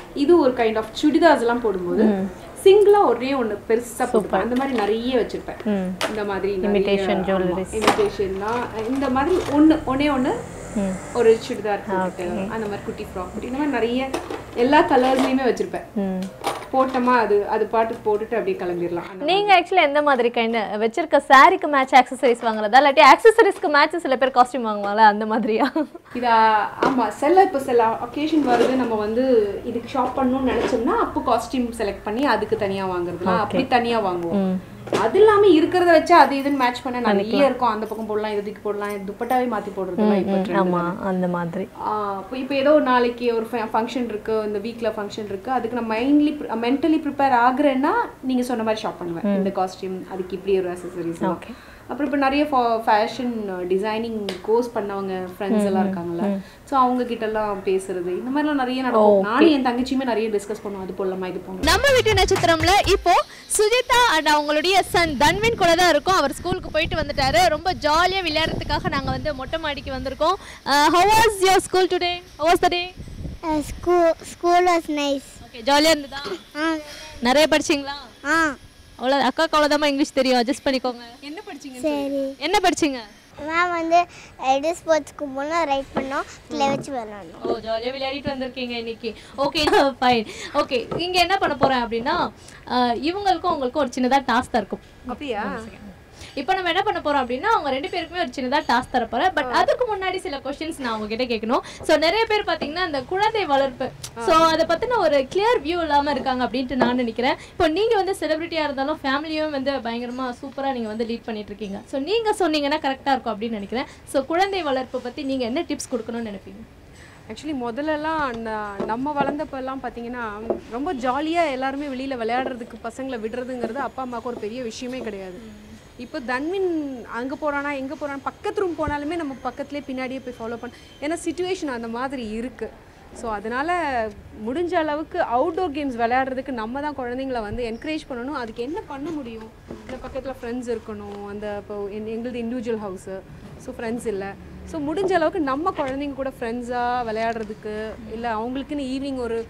Speaker 2: இது ஒரு கைண்ட் ஆஃப் சுடிதார்ஸ் எல்லாம் போடும்போது சிங்கிளா ஒரே ஒண்ணு பெருசா போட்டுப்பேன் அந்த மாதிரி நிறைய வச்சிருப்பேன் இந்த மாதிரி
Speaker 1: Imitation jewelries.
Speaker 2: இமிடேஷன்னா இந்த மாதிரி ஒண்ணு ஒண்ணே ஒண்ணு ஒரு சுடிதார் போட்டுட்டு அந்த மாதிரி குட்டி ஃப்ராக் குட்டி இந்த மாதிரி நிறைய எல்லா கலர்ஸ்லயுமே வச்சிருப்பேன் போட்டோமா அது அது பாட்டுக்கு போட்டுட்டு அப்படியே கிளம்பிடலாம் அந்த
Speaker 1: நீங்க ஆக்சுவலி எந்த மாதிரி கைண்ட் வச்சிருக்க சாரிக்கு மேட்ச் ஆக்சசரிஸ் வாங்குறதா இல்லாட்டி ஆக்சசரிஸ்க்கு மேட்ச் சில பேர் காஸ்டியூம் வாங்குவாங்கல்ல அந்த மாதிரியா
Speaker 2: இதா ஆமா சில இப்போ சில அக்கேஷன் வருது நம்ம வந்து இதுக்கு ஷாப் பண்ணணும்னு நினைச்சோம்னா அப்போ காஸ்டியூம் செலக்ட் பண்ணி அதுக்கு தனியா வாங்குறதுலாம் அப்படி தனியா வாங்குவோம் அது இல்லாம இருக்கிறத வச்சு அது இதுன்னு மேட்ச் பண்ண நிறைய இருக்கும் அந்த பக்கம் போடலாம் இதுக்கு போடலாம் துப்பட்டாவே மாத்தி போடுறதுலாம் இப்போ trend.
Speaker 1: ஆமா அந்த மாதிரி
Speaker 2: ஆஹ் இப்போ இப்போ ஏதோ ஒரு நாளைக்கு ஒரு ஃபங்க்ஷன் இருக்கு இந்த வீக்ல ஃபங்க்ஷன் இருக்கு அதுக்கு நான் மைண்ட்லி மென்டலி ப்ரிப்பேர் ஆகுறேன்னா நீங்க சொன்ன மாதிரி ஷாப் பண்ணுவேன் இந்த காஸ்டியூம் அதுக்கு இப்படி ஒரு அசசரிஸ் அப்புறம் இப்போ நிறைய ஃபேஷன் டிசைனிங் கோர்ஸ் பண்ணவங்க ஃப்ரெண்ட்ஸ் எல்லாம் இருக்காங்கல்ல ஸோ அவங்க கிட்ட எல்லாம் பேசுறது இந்த மாதிரிலாம் நிறைய நடக்கும் நானும் என் தங்கச்சியுமே நிறைய டிஸ்கஸ் பண்ணுவோம் அது போடலாமா இது போடலாம்
Speaker 1: நம்ம வீட்டு நட்சத்திரம்ல இப்போ சுஜிதா அண்ட் அவங்களுடைய சன் தன்வின் கூட தான் இருக்கும் அவர் ஸ்கூலுக்கு போயிட்டு வந்துட்டாரு ரொம்ப ஜாலியா விளையாடுறதுக்காக நாங்க வந்து மொட்டை மாடிக்கு வந்திருக்கோம் how was your school today how was the day
Speaker 5: Uh, school school was nice.
Speaker 1: Okay ஜாலியா இருந்ததா
Speaker 5: Ah,
Speaker 1: நிறைய படிச்சீங்களா
Speaker 5: ah,
Speaker 1: அவ்வளோ அக்காக்கு அவ்வளோதான் இங்கிலீஷ் தெரியும் அட்ஜஸ்ட் பண்ணிக்கோங்க
Speaker 2: என்ன படிச்சீங்க
Speaker 5: சரி
Speaker 1: என்ன படிச்சீங்க
Speaker 5: மேம் வந்து எடு ஸ்போர்ட்ஸ்க்கு போனால் ரைட் பண்ணோம் கிளை வச்சு விளாடணும்
Speaker 1: ஓ ஜாலியாக விளையாடிட்டு வந்திருக்கீங்க இன்னைக்கு ஓகே ஃபைன் ஓகே இங்கே என்ன பண்ண போகிறேன் அப்படின்னா அஹ், இவங்களுக்கும் உங்களுக்கும் ஒரு சின்னதாக டாஸ்க் தான் இருக்கும்
Speaker 2: அப்படியா
Speaker 1: இப்போ நம்ம என்ன பண்ண போறோம் அப்படின்னா அவங்க ரெண்டு பேருக்குமே ஒரு சின்னதா டாஸ்க் தர போறேன் பட் அதுக்கு முன்னாடி சில கொஸ்டின்ஸ் நான் உங்ககிட்ட கேட்கணும் ஸோ நிறைய பேர் பாத்தீங்கன்னா அந்த குழந்தை வளர்ப்பு ஸோ அதை பத்தின ஒரு கிளியர் வியூ இல்லாம இருக்காங்க அப்படின்ட்டு நான் நினைக்கிறேன் இப்போ நீங்க வந்து செலிபிரிட்டியா இருந்தாலும் ஃபேமிலியும் வந்து பயங்கரமா சூப்பரா நீங்க வந்து லீட் பண்ணிட்டு இருக்கீங்க ஸோ நீங்க சொன்னீங்கன்னா கரெக்டா இருக்கும் அப்படின்னு நினைக்கிறேன் ஸோ குழந்தை வளர்ப்பு பத்தி நீங்க என்ன டிப்ஸ் கொடுக்கணும்னு நினைப்பீங்க
Speaker 2: ஆக்சுவலி முதல்லலாம் ந- நம்ம வளர்ந்தப்பெல்லாம் பார்த்தீங்கன்னா ரொம்ப ஜாலியாக எல்லாருமே வெளியில் விளையாடுறதுக்கு பசங்களை விடுறதுங்கிறது அப்பா அம்மாவுக்கு ஒரு பெரிய விஷயமே கிடையாது இப்போ தன்வின் அங்கே போகிறானா எங்கே போகிறான் பக்கத்து ரூம் போனாலுமே நம்ம பக்கத்துலேயே பின்னாடியே போய் ஃபாலோ பண்ண ஏன்னா சுச்சுவேஷன் அந்த மாதிரி இருக்குது ஸோ அதனால் முடிஞ்ச அளவுக்கு அவுட்டோர் கேம்ஸ் விளையாடுறதுக்கு நம்ம தான் குழந்தைங்கள வந்து என்கரேஜ் பண்ணணும் அதுக்கு என்ன பண்ண முடியும் இந்த பக்கத்தில் ஃப்ரெண்ட்ஸ் இருக்கணும் அந்த இப்போ என்- எங்களுது இண்டிவிஜுவல் ஹவுஸு ஸோ ஃப்ரெண்ட்ஸ் இல்லை ஸோ முடிஞ்ச அளவுக்கு நம்ம குழந்தைங்க கூட ஃப்ரெண்ட்ஸாக விளையாடுறதுக்கு இல்லை அவங்களுக்குன்னு ஈவினிங் ஒரு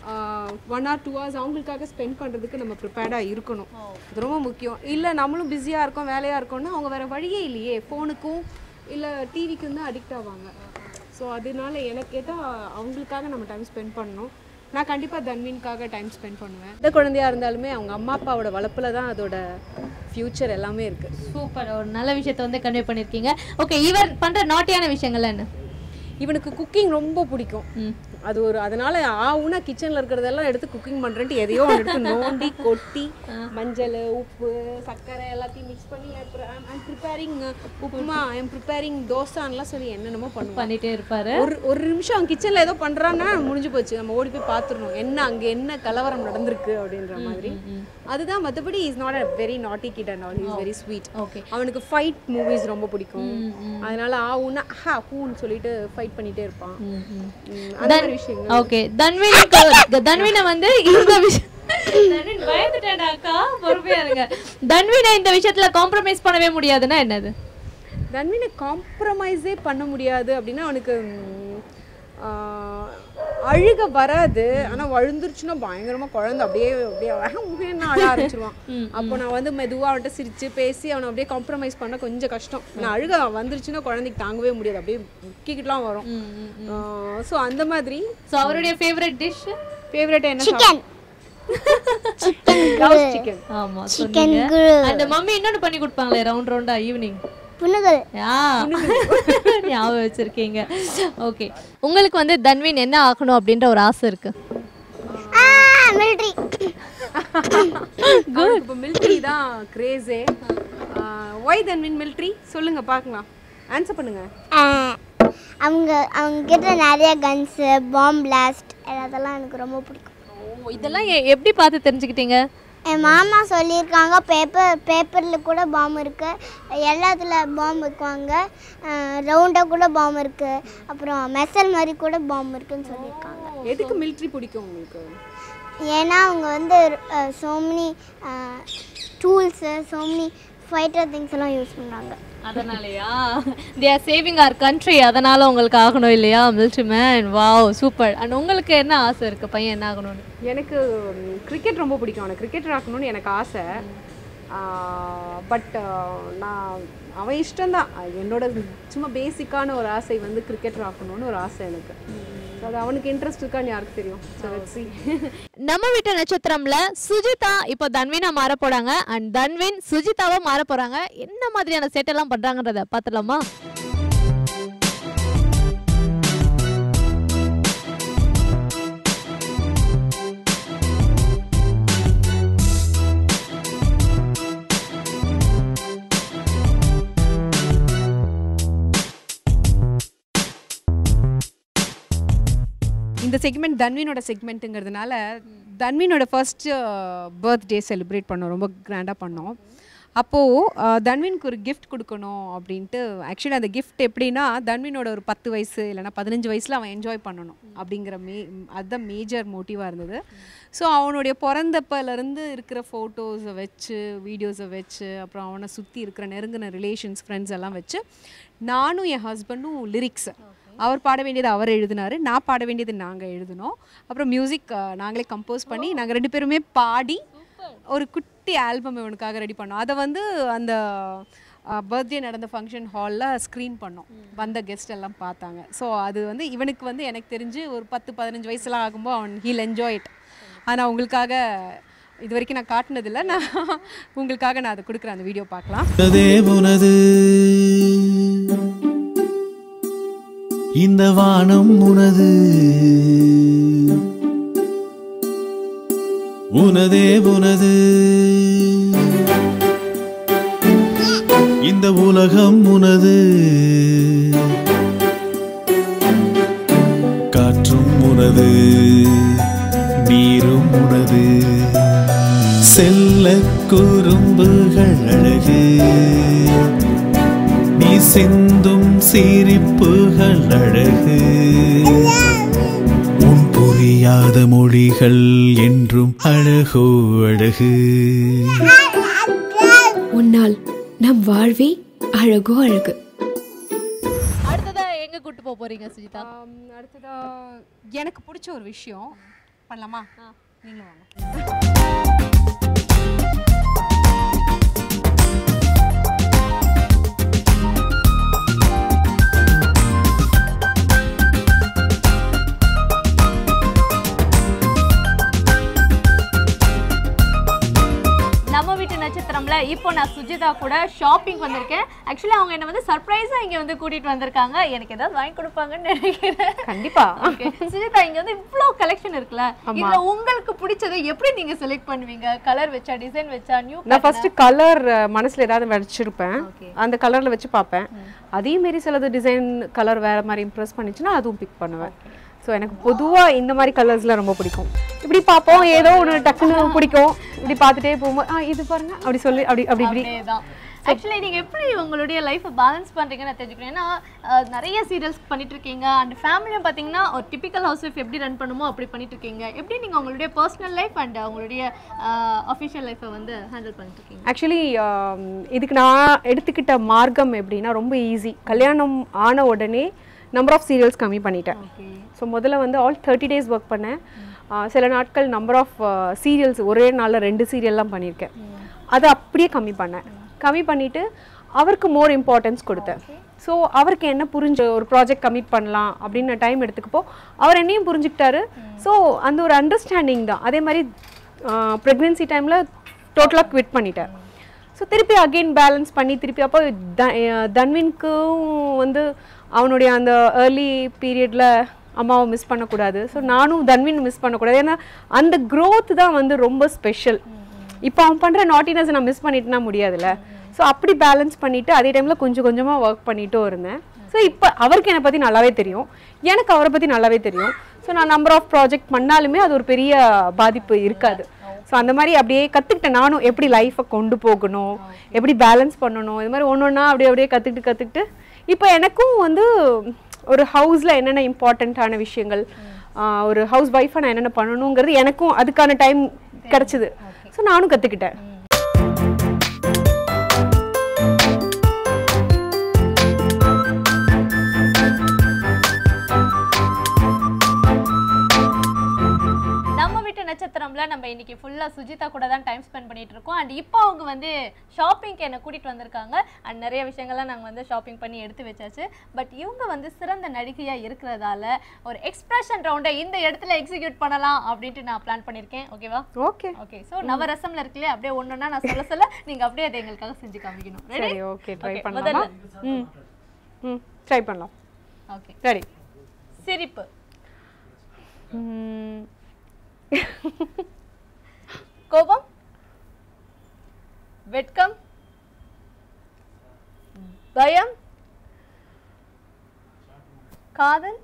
Speaker 2: ஒன் ஆர் டூ ஹவர்ஸ் அவங்களுக்காக ஸ்பெண்ட் பண்ணுறதுக்கு நம்ம ப்ரிப்பேர்டாக இருக்கணும் அது ரொம்ப முக்கியம் இல்லை நம்மளும் பிஸியாக இருக்கோம் வேலையாக இருக்கோம்னா அவங்க வேறு வழியே இல்லையே ஃபோனுக்கும் இல்லை டிவிக்கும் தான் அடிக்ட் ஆவாங்க ஸோ அதனால எனக்கு கேட்டால் அவங்களுக்காக நம்ம டைம் ஸ்பெண்ட் பண்ணணும் நான் கண்டிப்பாக தன்வீனுக்காக டைம் ஸ்பெண்ட் பண்ணுவேன் எந்த குழந்தையா இருந்தாலுமே அவங்க அம்மா அப்பாவோட வளர்ப்பில் தான் அதோட ஃப்யூச்சர் எல்லாமே இருக்குது
Speaker 1: சூப்பர் ஒரு நல்ல விஷயத்த வந்து கன்வே பண்ணிருக்கீங்க ஓகே இவர் பண்ற நாட்டியான விஷயங்கள் என்ன
Speaker 2: இவனுக்கு குக்கிங் ரொம்ப பிடிக்கும் அது ஒரு அதனால ஆவுனா கிச்சன்ல இருக்கிறதெல்லாம் எடுத்து குக்கிங் பண்றேன்ட்டு எதையோ ஒன்று எடுத்து நோண்டி கொட்டி மஞ்சள் உப்பு சர்க்கரை எல்லாத்தையும் மிக்ஸ் பண்ணி I'm preparing upma I'm preparing தோசான்லாம் சொல்லி என்னென்னமோ பண்ணுவான்
Speaker 1: பண்ணிட்டே இருப்பாரு
Speaker 2: ஒரு ஒரு நிமிஷம் அவன் கிச்சன்ல ஏதோ பண்றான்னா முடிஞ்சு போச்சு நம்ம ஓடி போய் பார்த்துடணும் என்ன அங்க என்ன கலவரம் நடந்திருக்கு அப்படின்ற மாதிரி அதுதான் மற்றபடி is not a very naughty kid and all is very sweet
Speaker 1: okay
Speaker 2: அவனுக்கு ஃபைட் மூவிஸ் ரொம்ப பிடிக்கும் அதனால ஆவுன்னா ஹா ஹூன்னு சொல்லிட்டு ஃபைட் பண்ணிட்டே இருப்பான் ம், அந்த மாதிரி விஷயங்கள்
Speaker 1: ஓகே தன்வினுக்கு தன்வினை வந்து இந்த விஷயம் தன்வின் பயந்துட்டேன்டா அக்கா பொறுமையா இருங்க தன்வினை இந்த விஷயத்துல காம்ப்ரமைஸ் பண்ணவே முடியாதுன்னா என்னது
Speaker 2: தன்வினை காம்ப்ரமைஸே பண்ண முடியாது அப்படின்னா அவனுக்கு ம், ஆஹ், அழுக வராது ஆனா வழுந்துருச்சுன்னா பயங்கரமா குழந்தை அப்படியே அப்படியே முகேன்னு அழ ஆரம்பிச்சிருவான் அப்போ நான் வந்து மெதுவா அவன்கிட்ட சிரிச்சு பேசி அவனை அப்படியே காம்ப்ரமைஸ் பண்ண கொஞ்சம் கஷ்டம் நான் அழுக வந்துருச்சுன்னா குழந்தைக்கு தாங்கவே முடியாது அப்படியே முக்கிக்கிட்டுலாம் வரும் ஸோ அந்த மாதிரி
Speaker 1: ஸோ அவருடைய ஃபேவரட் டிஷ்
Speaker 2: ஃபேவரட் என்ன
Speaker 5: சிக்கன்
Speaker 2: சிக்கன்
Speaker 1: ஆமா
Speaker 5: சிக்கன்
Speaker 1: சொன்னீங்க
Speaker 5: குரு
Speaker 1: அந்த மம்மி இன்னொன்னு பண்ணி கொடுப்பாங்களே ரவுண்ட் ரவுண்டா ஈவினிங்
Speaker 5: புண்ணுகள்
Speaker 1: யா ஞாபகம் வச்சிருக்கீங்க ஓகே உங்களுக்கு வந்து தன்வின் என்ன ஆகணும் அப்படின்ற ஒரு ஆசை இருக்கு
Speaker 5: மிலிட்ரி
Speaker 2: குட் இப்போ மிலிட்ரி தான் கிரேஸே ஒய் தன் மீன் மிலிட்ரி சொல்லுங்க பார்க்கலாம் ஆன்சர் பண்ணுங்க
Speaker 5: அவங்க அவங்க கிட்ட நிறைய கன்ஸு பாம் பிளாஸ்ட் அதெல்லாம் எனக்கு ரொம்ப பிடிக்கும்
Speaker 1: ஓ இதெல்லாம் எ- எப்படி பார்த்து தெரிஞ்சுக்கிட்டீங்க
Speaker 5: என் மாமா சொல்லியிருக்காங்க பேப்பர் பேப்பரில் கூட பாம் இருக்குது எல்லாத்துல பாம் வைக்குவாங்க ரவுண்டாக கூட பாம் இருக்குது அப்புறம் மெசல் மாதிரி கூட பாம் இருக்குன்னு சொல்லியிருக்காங்க
Speaker 2: எதுக்கு மிலிட்ரி பிடிக்கும் உங்களுக்கு
Speaker 5: ஏன்னா அவங்க வந்து so many tools so many fighter things எல்லாம் யூஸ் பண்ணுறாங்க
Speaker 1: அதனாலயா they are saving our country அதனால உங்களுக்கு ஆகணும் இல்லையா military man wow super and உங்களுக்கு என்ன ஆசை இருக்கு பையன் என்ன ஆகணும்னு
Speaker 2: எனக்கு கிரிக்கெட் ரொம்ப பிடிக்கும் அவனை கிரிக்கெட்டர் ஆக்கணும்னு எனக்கு ஆசை பட் நான் அவன் இஷ்டம்தான் என்னோட சும்மா பேசிக்கான ஒரு ஆசை வந்து கிரிக்கெட்டர் ஆக்கணும்னு ஒரு ஆசை எனக்கு So அது அவனுக்கு இன்ட்ரெஸ்ட் இருக்கான்னு யாருக்கு தெரியும் ஸோ லெட்ஸ் see
Speaker 1: நம்ம வீட்டு நட்சத்திரம்ல சுஜிதா இப்போ தன்வினா மாற போறாங்க அண்ட் தன்வின் சுஜிதாவா மாற போறாங்க என்ன மாதிரியான சேட்டெல்லாம் பண்றாங்கன்றத பார்த்துலாமா
Speaker 2: இந்த செக்மெண்ட் தன்வினோட செக்மெண்ட்டுங்கிறதுனால தன்வினோட ஃபர்ஸ்ட் பர்த்டே செலிப்ரேட் பண்ணோம் ரொம்ப கிராண்டாக பண்ணோம் அப்போது தன்வினுக்கு ஒரு gift கொடுக்கணும் அப்படின்ட்டு ஆக்சுவலி அந்த gift எப்படின்னா தன்வினோட ஒரு பத்து வயசு இல்லைன்னா பதினஞ்சு வயசில் அவன் என்ஜாய் பண்ணணும் அப்படிங்கிற மே அதுதான் மேஜர் மோட்டிவாக இருந்தது ஸோ அவனுடைய பிறந்தப்பலேருந்து இருக்கிற ஃபோட்டோஸை வச்சு வீடியோஸை வச்சு அப்புறம் அவனை சுற்றி இருக்கிற நெருங்கின ரிலேஷன்ஸ் ஃப்ரெண்ட்ஸ் எல்லாம் வச்சு நானும் என் ஹஸ்பண்டும் லிரிக்ஸ் அவர் பாட வேண்டியது அவர் எழுதினாரு நான் பாட வேண்டியது நாங்கள் எழுதினோம் அப்புறம் மியூசிக் நாங்களே கம்போஸ் பண்ணி நாங்கள் ரெண்டு பேருமே பாடி ஒரு குட்டி ஆல்பம் இவனுக்காக ரெடி பண்ணோம் அதை வந்து அந்த பர்த்டே நடந்த ஃபங்க்ஷன் ஹாலில் ஸ்க்ரீன் பண்ணோம் வந்த கெஸ்ட் எல்லாம் பார்த்தாங்க ஸோ அது வந்து இவனுக்கு வந்து எனக்கு தெரிஞ்சு ஒரு பத்து பதினஞ்சு வயசுலாம் ஆகும்போது அவன் ஹீல் என்ஜாய் இட் ஆனால் உங்களுக்காக இது வரைக்கும் நான் காட்டினதில்லை நான் உங்களுக்காக நான் அதை கொடுக்குறேன் அந்த வீடியோ பார்க்கலாம்
Speaker 6: உனதே உனது இந்த வானம் உனது உனதே உனது இந்த உலகம் உனது காற்றும் உனது நீரும் உனது செல்ல குறும்புகள் அழகு நீ சிந்தும் சிரிப்புகள் அழகு உன் புரியாத மொழிகள் என்றும் அழகோ அழகு
Speaker 7: உன்னால் நம் வாழ்வே அழகோ அழகு
Speaker 1: அடுத்ததா எங்க கூட்டு போக போறீங்க சுஜிதா
Speaker 2: ஆம், அடுத்ததா எனக்கு பிடிச்ச ஒரு விஷயம் பண்ணலாமா நீங்களும் வாங்க
Speaker 1: நம்ம வீட்டு நட்சத்திரம்ல இப்போ நான் சுஜிதா கூட ஷாப்பிங் வந்திருக்கேன் ஆக்சுவலி அவங்க என்ன வந்து சர்ப்ரைஸா இங்க வந்து கூட்டிட்டு வந்திருக்காங்க எனக்கு ஏதாவது வாங்கி கொடுப்பாங்கன்னு நினைக்கிறேன்
Speaker 2: கண்டிப்பா
Speaker 1: Okay. சுஜிதா இங்க வந்து இவ்ளோ கலெக்ஷன் இருக்குல்ல இதுல உங்களுக்கு பிடிச்சதை எப்படி நீங்க செலக்ட் பண்ணுவீங்க கலர் வச்சா டிசைன் வச்சா நியூ
Speaker 2: நான் ஃபர்ஸ்ட் கலர் மனசுல ஏதாவது வச்சிருப்பேன் அந்த கலர்ல வச்சு பார்ப்பேன் அதே மாரி சிலது டிசைன் கலர் வேற மாதிரி இம்ப்ரெஸ் பண்ணிச்சுன்னா அதுவும் பிக் பண்ணுவேன் ஸோ எனக்கு பொதுவா இந்த மாதிரி கலர்ஸ்லாம் ரொம்ப பிடிக்கும் இப்படி பார்ப்போம் ஏதோ ஒன்று டக்குன்னு பிடிக்கும் இப்படி பார்த்துட்டே போகும்போது ஆ இது பாருங்க அப்படி சொல்லி அப்படி அப்படி இப்படி
Speaker 1: அப்படியேதான் ஆக்சுவலி நீங்க எப்படி உங்களுடைய லைஃபை பேலன்ஸ் பண்றீங்கன்னு நான் தெரிஞ்சுக்கிறேன் ஏன்னா அஹ், நிறைய சீரியல்ஸ் பண்ணிட்டு இருக்கீங்க அண்ட் ஃபேமிலியும் பாத்தீங்கன்னா ஒரு டிபிக்கல் ஹவுஸ் ஒய்ஃப் எப்படி ரன் பண்ணுமோ அப்படி பண்ணிட்டு இருக்கீங்க எப்படி நீங்க உங்களுடைய பர்சனல் லைஃப் அண்ட் உங்களுடைய அஃபிஷியல் லைஃபை வந்து ஹேண்டில் பண்ணிட்டு இருக்கீங்க
Speaker 2: ஆக்சுவலி இதுக்கு நான் எடுத்துக்கிட்ட மார்க்கம் எப்படின்னா ரொம்ப ஈஸி கல்யாணம் ஆன உடனே நம்பர் ஆஃப் சீரியல்ஸ் கம்மி பண்ணிட்டேன் ஸோ முதல்ல வந்து ஆல் தேர்ட்டி டேஸ் ஒர்க் பண்ணேன் ஆஹ் சில நாட்கள் நம்பர் ஆஃப் சீரியல்ஸ் ஒரே நாளில் ரெண்டு சீரியல்லாம் பண்ணியிருக்கேன் அதை அப்படியே கம்மி பண்ணேன் கம்மி பண்ணிவிட்டு அவருக்கு மோர் இம்பார்ட்டன்ஸ் கொடுத்தேன் ஸோ அவருக்கு என்ன புரிஞ்ச ஒரு ப்ராஜெக்ட் கமிட் பண்ணலாம் அப்படின்னு டைம் எடுத்துக்கப்போ அவர் என்னையும் புரிஞ்சுக்கிட்டாரு ஸோ அந்த ஒரு அண்டர்ஸ்டாண்டிங் தான் அதே மாதிரி ப்ரெக்னென்சி டைமில் டோட்டலாக குவிட் பண்ணிட்டேன் ஸோ திருப்பி அகெயின் பேலன்ஸ் பண்ணி திருப்பி அப்போ த அஹ் தன்வின்க்கும் வந்து அவனுடைய அந்த ஏர்லி பீரியடில் அம்மாவை மிஸ் பண்ணக்கூடாது ஸோ நானும் தன்வின் மிஸ் பண்ணக்கூடாது ஏன்னா அந்த growth தான் வந்து ரொம்ப ஸ்பெஷல் இப்போ அவன் பண்ணுற நாட்டினஸ் நான் மிஸ் பண்ணிட்டுனா முடியாதுல்ல ஸோ அப்படி பேலன்ஸ் பண்ணிவிட்டு அதே டைமில் கொஞ்சம் கொஞ்சமாக ஒர்க் பண்ணிட்டும் இருந்தேன் ஸோ இப்போ அவருக்கு என்னை பற்றி நல்லாவே தெரியும் எனக்கு அவரை பற்றி நல்லாவே தெரியும் ஸோ நான் நம்பர் ஆஃப் ப்ராஜெக்ட் பண்ணாலுமே அது ஒரு பெரிய பாதிப்பு இருக்காது ஸோ அந்த மாதிரி அப்படியே கற்றுக்கிட்டேன் நானும் எப்படி லைஃப்பை கொண்டு போகணும் எப்படி பேலன்ஸ் பண்ணணும் இது மாதிரி ஒன்று ஒன்றா அப்படியே அப்படியே கற்றுக்கிட்டு கற்றுக்கிட்டு இப்போ எனக்கும் வந்து ஒரு ஹவுஸில் என்னென்ன இம்பார்ட்டண்ட்டான விஷயங்கள் ஆஹ் ஒரு ஹவுஸ் ஒய்ஃபாக நான் என்னென்ன பண்ணணுங்கிறது எனக்கும் அதுக்கான டைம் கிடச்சிது ஸோ நானும் கற்றுக்கிட்டேன்
Speaker 1: நட்சத்திரம்ல நம்ம இன்னைக்கு ஃபுல்லா சுஜிதா கூட தான் டைம் ஸ்பெண்ட் பண்ணிட்டு இருக்கோம் அண்ட் இப்போ அவங்க வந்து ஷாப்பிங்க்கு என்ன கூட்டிட்டு வந்திருக்காங்க அண்ட் நிறைய விஷயங்கள்லாம் நாங்க வந்து ஷாப்பிங் பண்ணி எடுத்து வச்சாச்சு பட் இவங்க வந்து சிறந்த நடிகையா இருக்கிறதால ஒரு எக்ஸ்பிரஷன் ரவுண்டை இந்த இடத்துல எக்ஸிக்யூட் பண்ணலாம் அப்படின்ட்டு நான் பிளான் பண்ணியிருக்கேன் ஓகேவா
Speaker 2: ஓகே
Speaker 1: ஓகே சோ நவரசம்ல இருக்குல்ல அப்படியே ஒண்ணுன்னா நான் சொல்ல சொல்ல நீங்க அப்படியே அதை எங்களுக்காக செஞ்சு காமிக்கணும் ரெடி
Speaker 2: சரி ஓகே ட்ரை
Speaker 1: Okay,
Speaker 2: பண்ணலாமா ம் ம் ட்ரை பண்ணலாம்
Speaker 1: ஓகே
Speaker 2: சரி
Speaker 1: சிரிப்பு
Speaker 2: ம்
Speaker 1: கோபம் வெட்கம் பயம் காதல்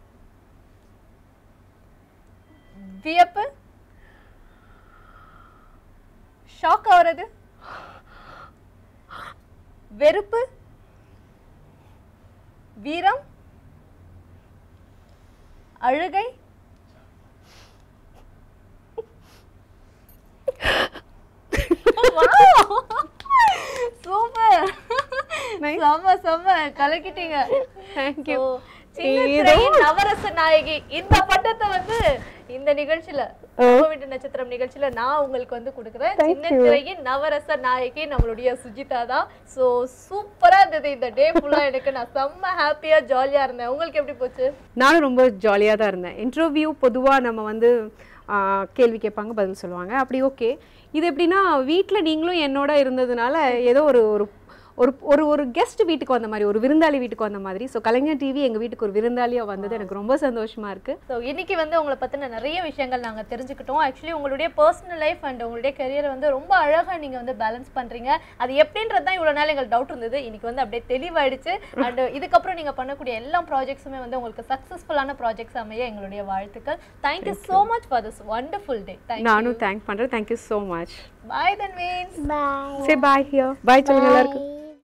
Speaker 1: வியப்பு ஷாக் ஆகுறது வெறுப்பு வீரம் அழுகை சூப்பர் செம்ம செம்ம கலக்கிட்டீங்க
Speaker 2: Thank you.
Speaker 1: So, சின்ன திரையின் நவரச நாயகி இந்த பட்டத்தை வந்து இந்த நிகழ்ச்சியில நம்ம வீட்டு நட்சத்திரம் நிகழ்ச்சியில நான் உங்களுக்கு வந்து கொடுக்குறேன் சின்ன திரையின் நவரச நாயகி நம்மளுடைய சுஜிதா தான் சோ சூப்பரா இருந்தது இந்த டே ஃபுல்லா எனக்கு நான் செம்ம ஹாப்பியா ஜாலியா இருந்தேன் உங்களுக்கு எப்படி போச்சு
Speaker 2: நானும் ரொம்ப ஜாலியாக தான் இருந்தேன் இன்டர்வியூ பொதுவாக நம்ம வந்து ஆ, கேள்வி கேட்பாங்க பதில் சொல்லுவாங்க அப்படி ஓகே இது எப்படின்னா வீட்டில் நீங்களும் என்னோட இருந்ததுனால ஏதோ ஒரு ஒரு ஒரு ஒரு ஒரு கெஸ்ட் வீட்டுக்கு வந்த மாதிரி ஒரு விருந்தாளி வீட்டுக்கு வந்த மாதிரி ஸோ கலைஞர் டிவி எங்கள் வீட்டுக்கு ஒரு விருந்தாளியாக வந்தது எனக்கு ரொம்ப சந்தோஷமா இருக்கு
Speaker 1: ஸோ இன்னைக்கு வந்து உங்களை பற்றின நிறைய விஷயங்கள் நாங்கள் தெரிஞ்சுக்கிட்டோம் ஆக்சுவலி உங்களுடைய பர்சனல் லைஃப் அண்ட் உங்களுடைய கரியரை வந்து ரொம்ப அழகாக நீங்கள் வந்து பேலன்ஸ் பண்ணுறீங்க அது எப்படின்றது தான் இவ்வளோ நாள் எங்களுக்கு டவுட் இருந்தது இன்னைக்கு வந்து அப்படியே தெளிவாயிடுச்சு அண்ட் இதுக்கப்புறம் நீங்கள் பண்ணக்கூடிய எல்லா ப்ராஜெக்ட்ஸுமே வந்து உங்களுக்கு சக்ஸஸ்ஃபுல்லான ப்ராஜெக்ட்ஸ் அமைய எங்களுடைய வாழ்த்துக்கள் thank you so much for this wonderful day thank
Speaker 2: நானும் தேங்க் பண்ணுறேன் thank you so much
Speaker 1: bye then means
Speaker 5: bye
Speaker 2: சரி பாய் ஹியர் பாய் சொல்லுங்க எல்லாருக்கும்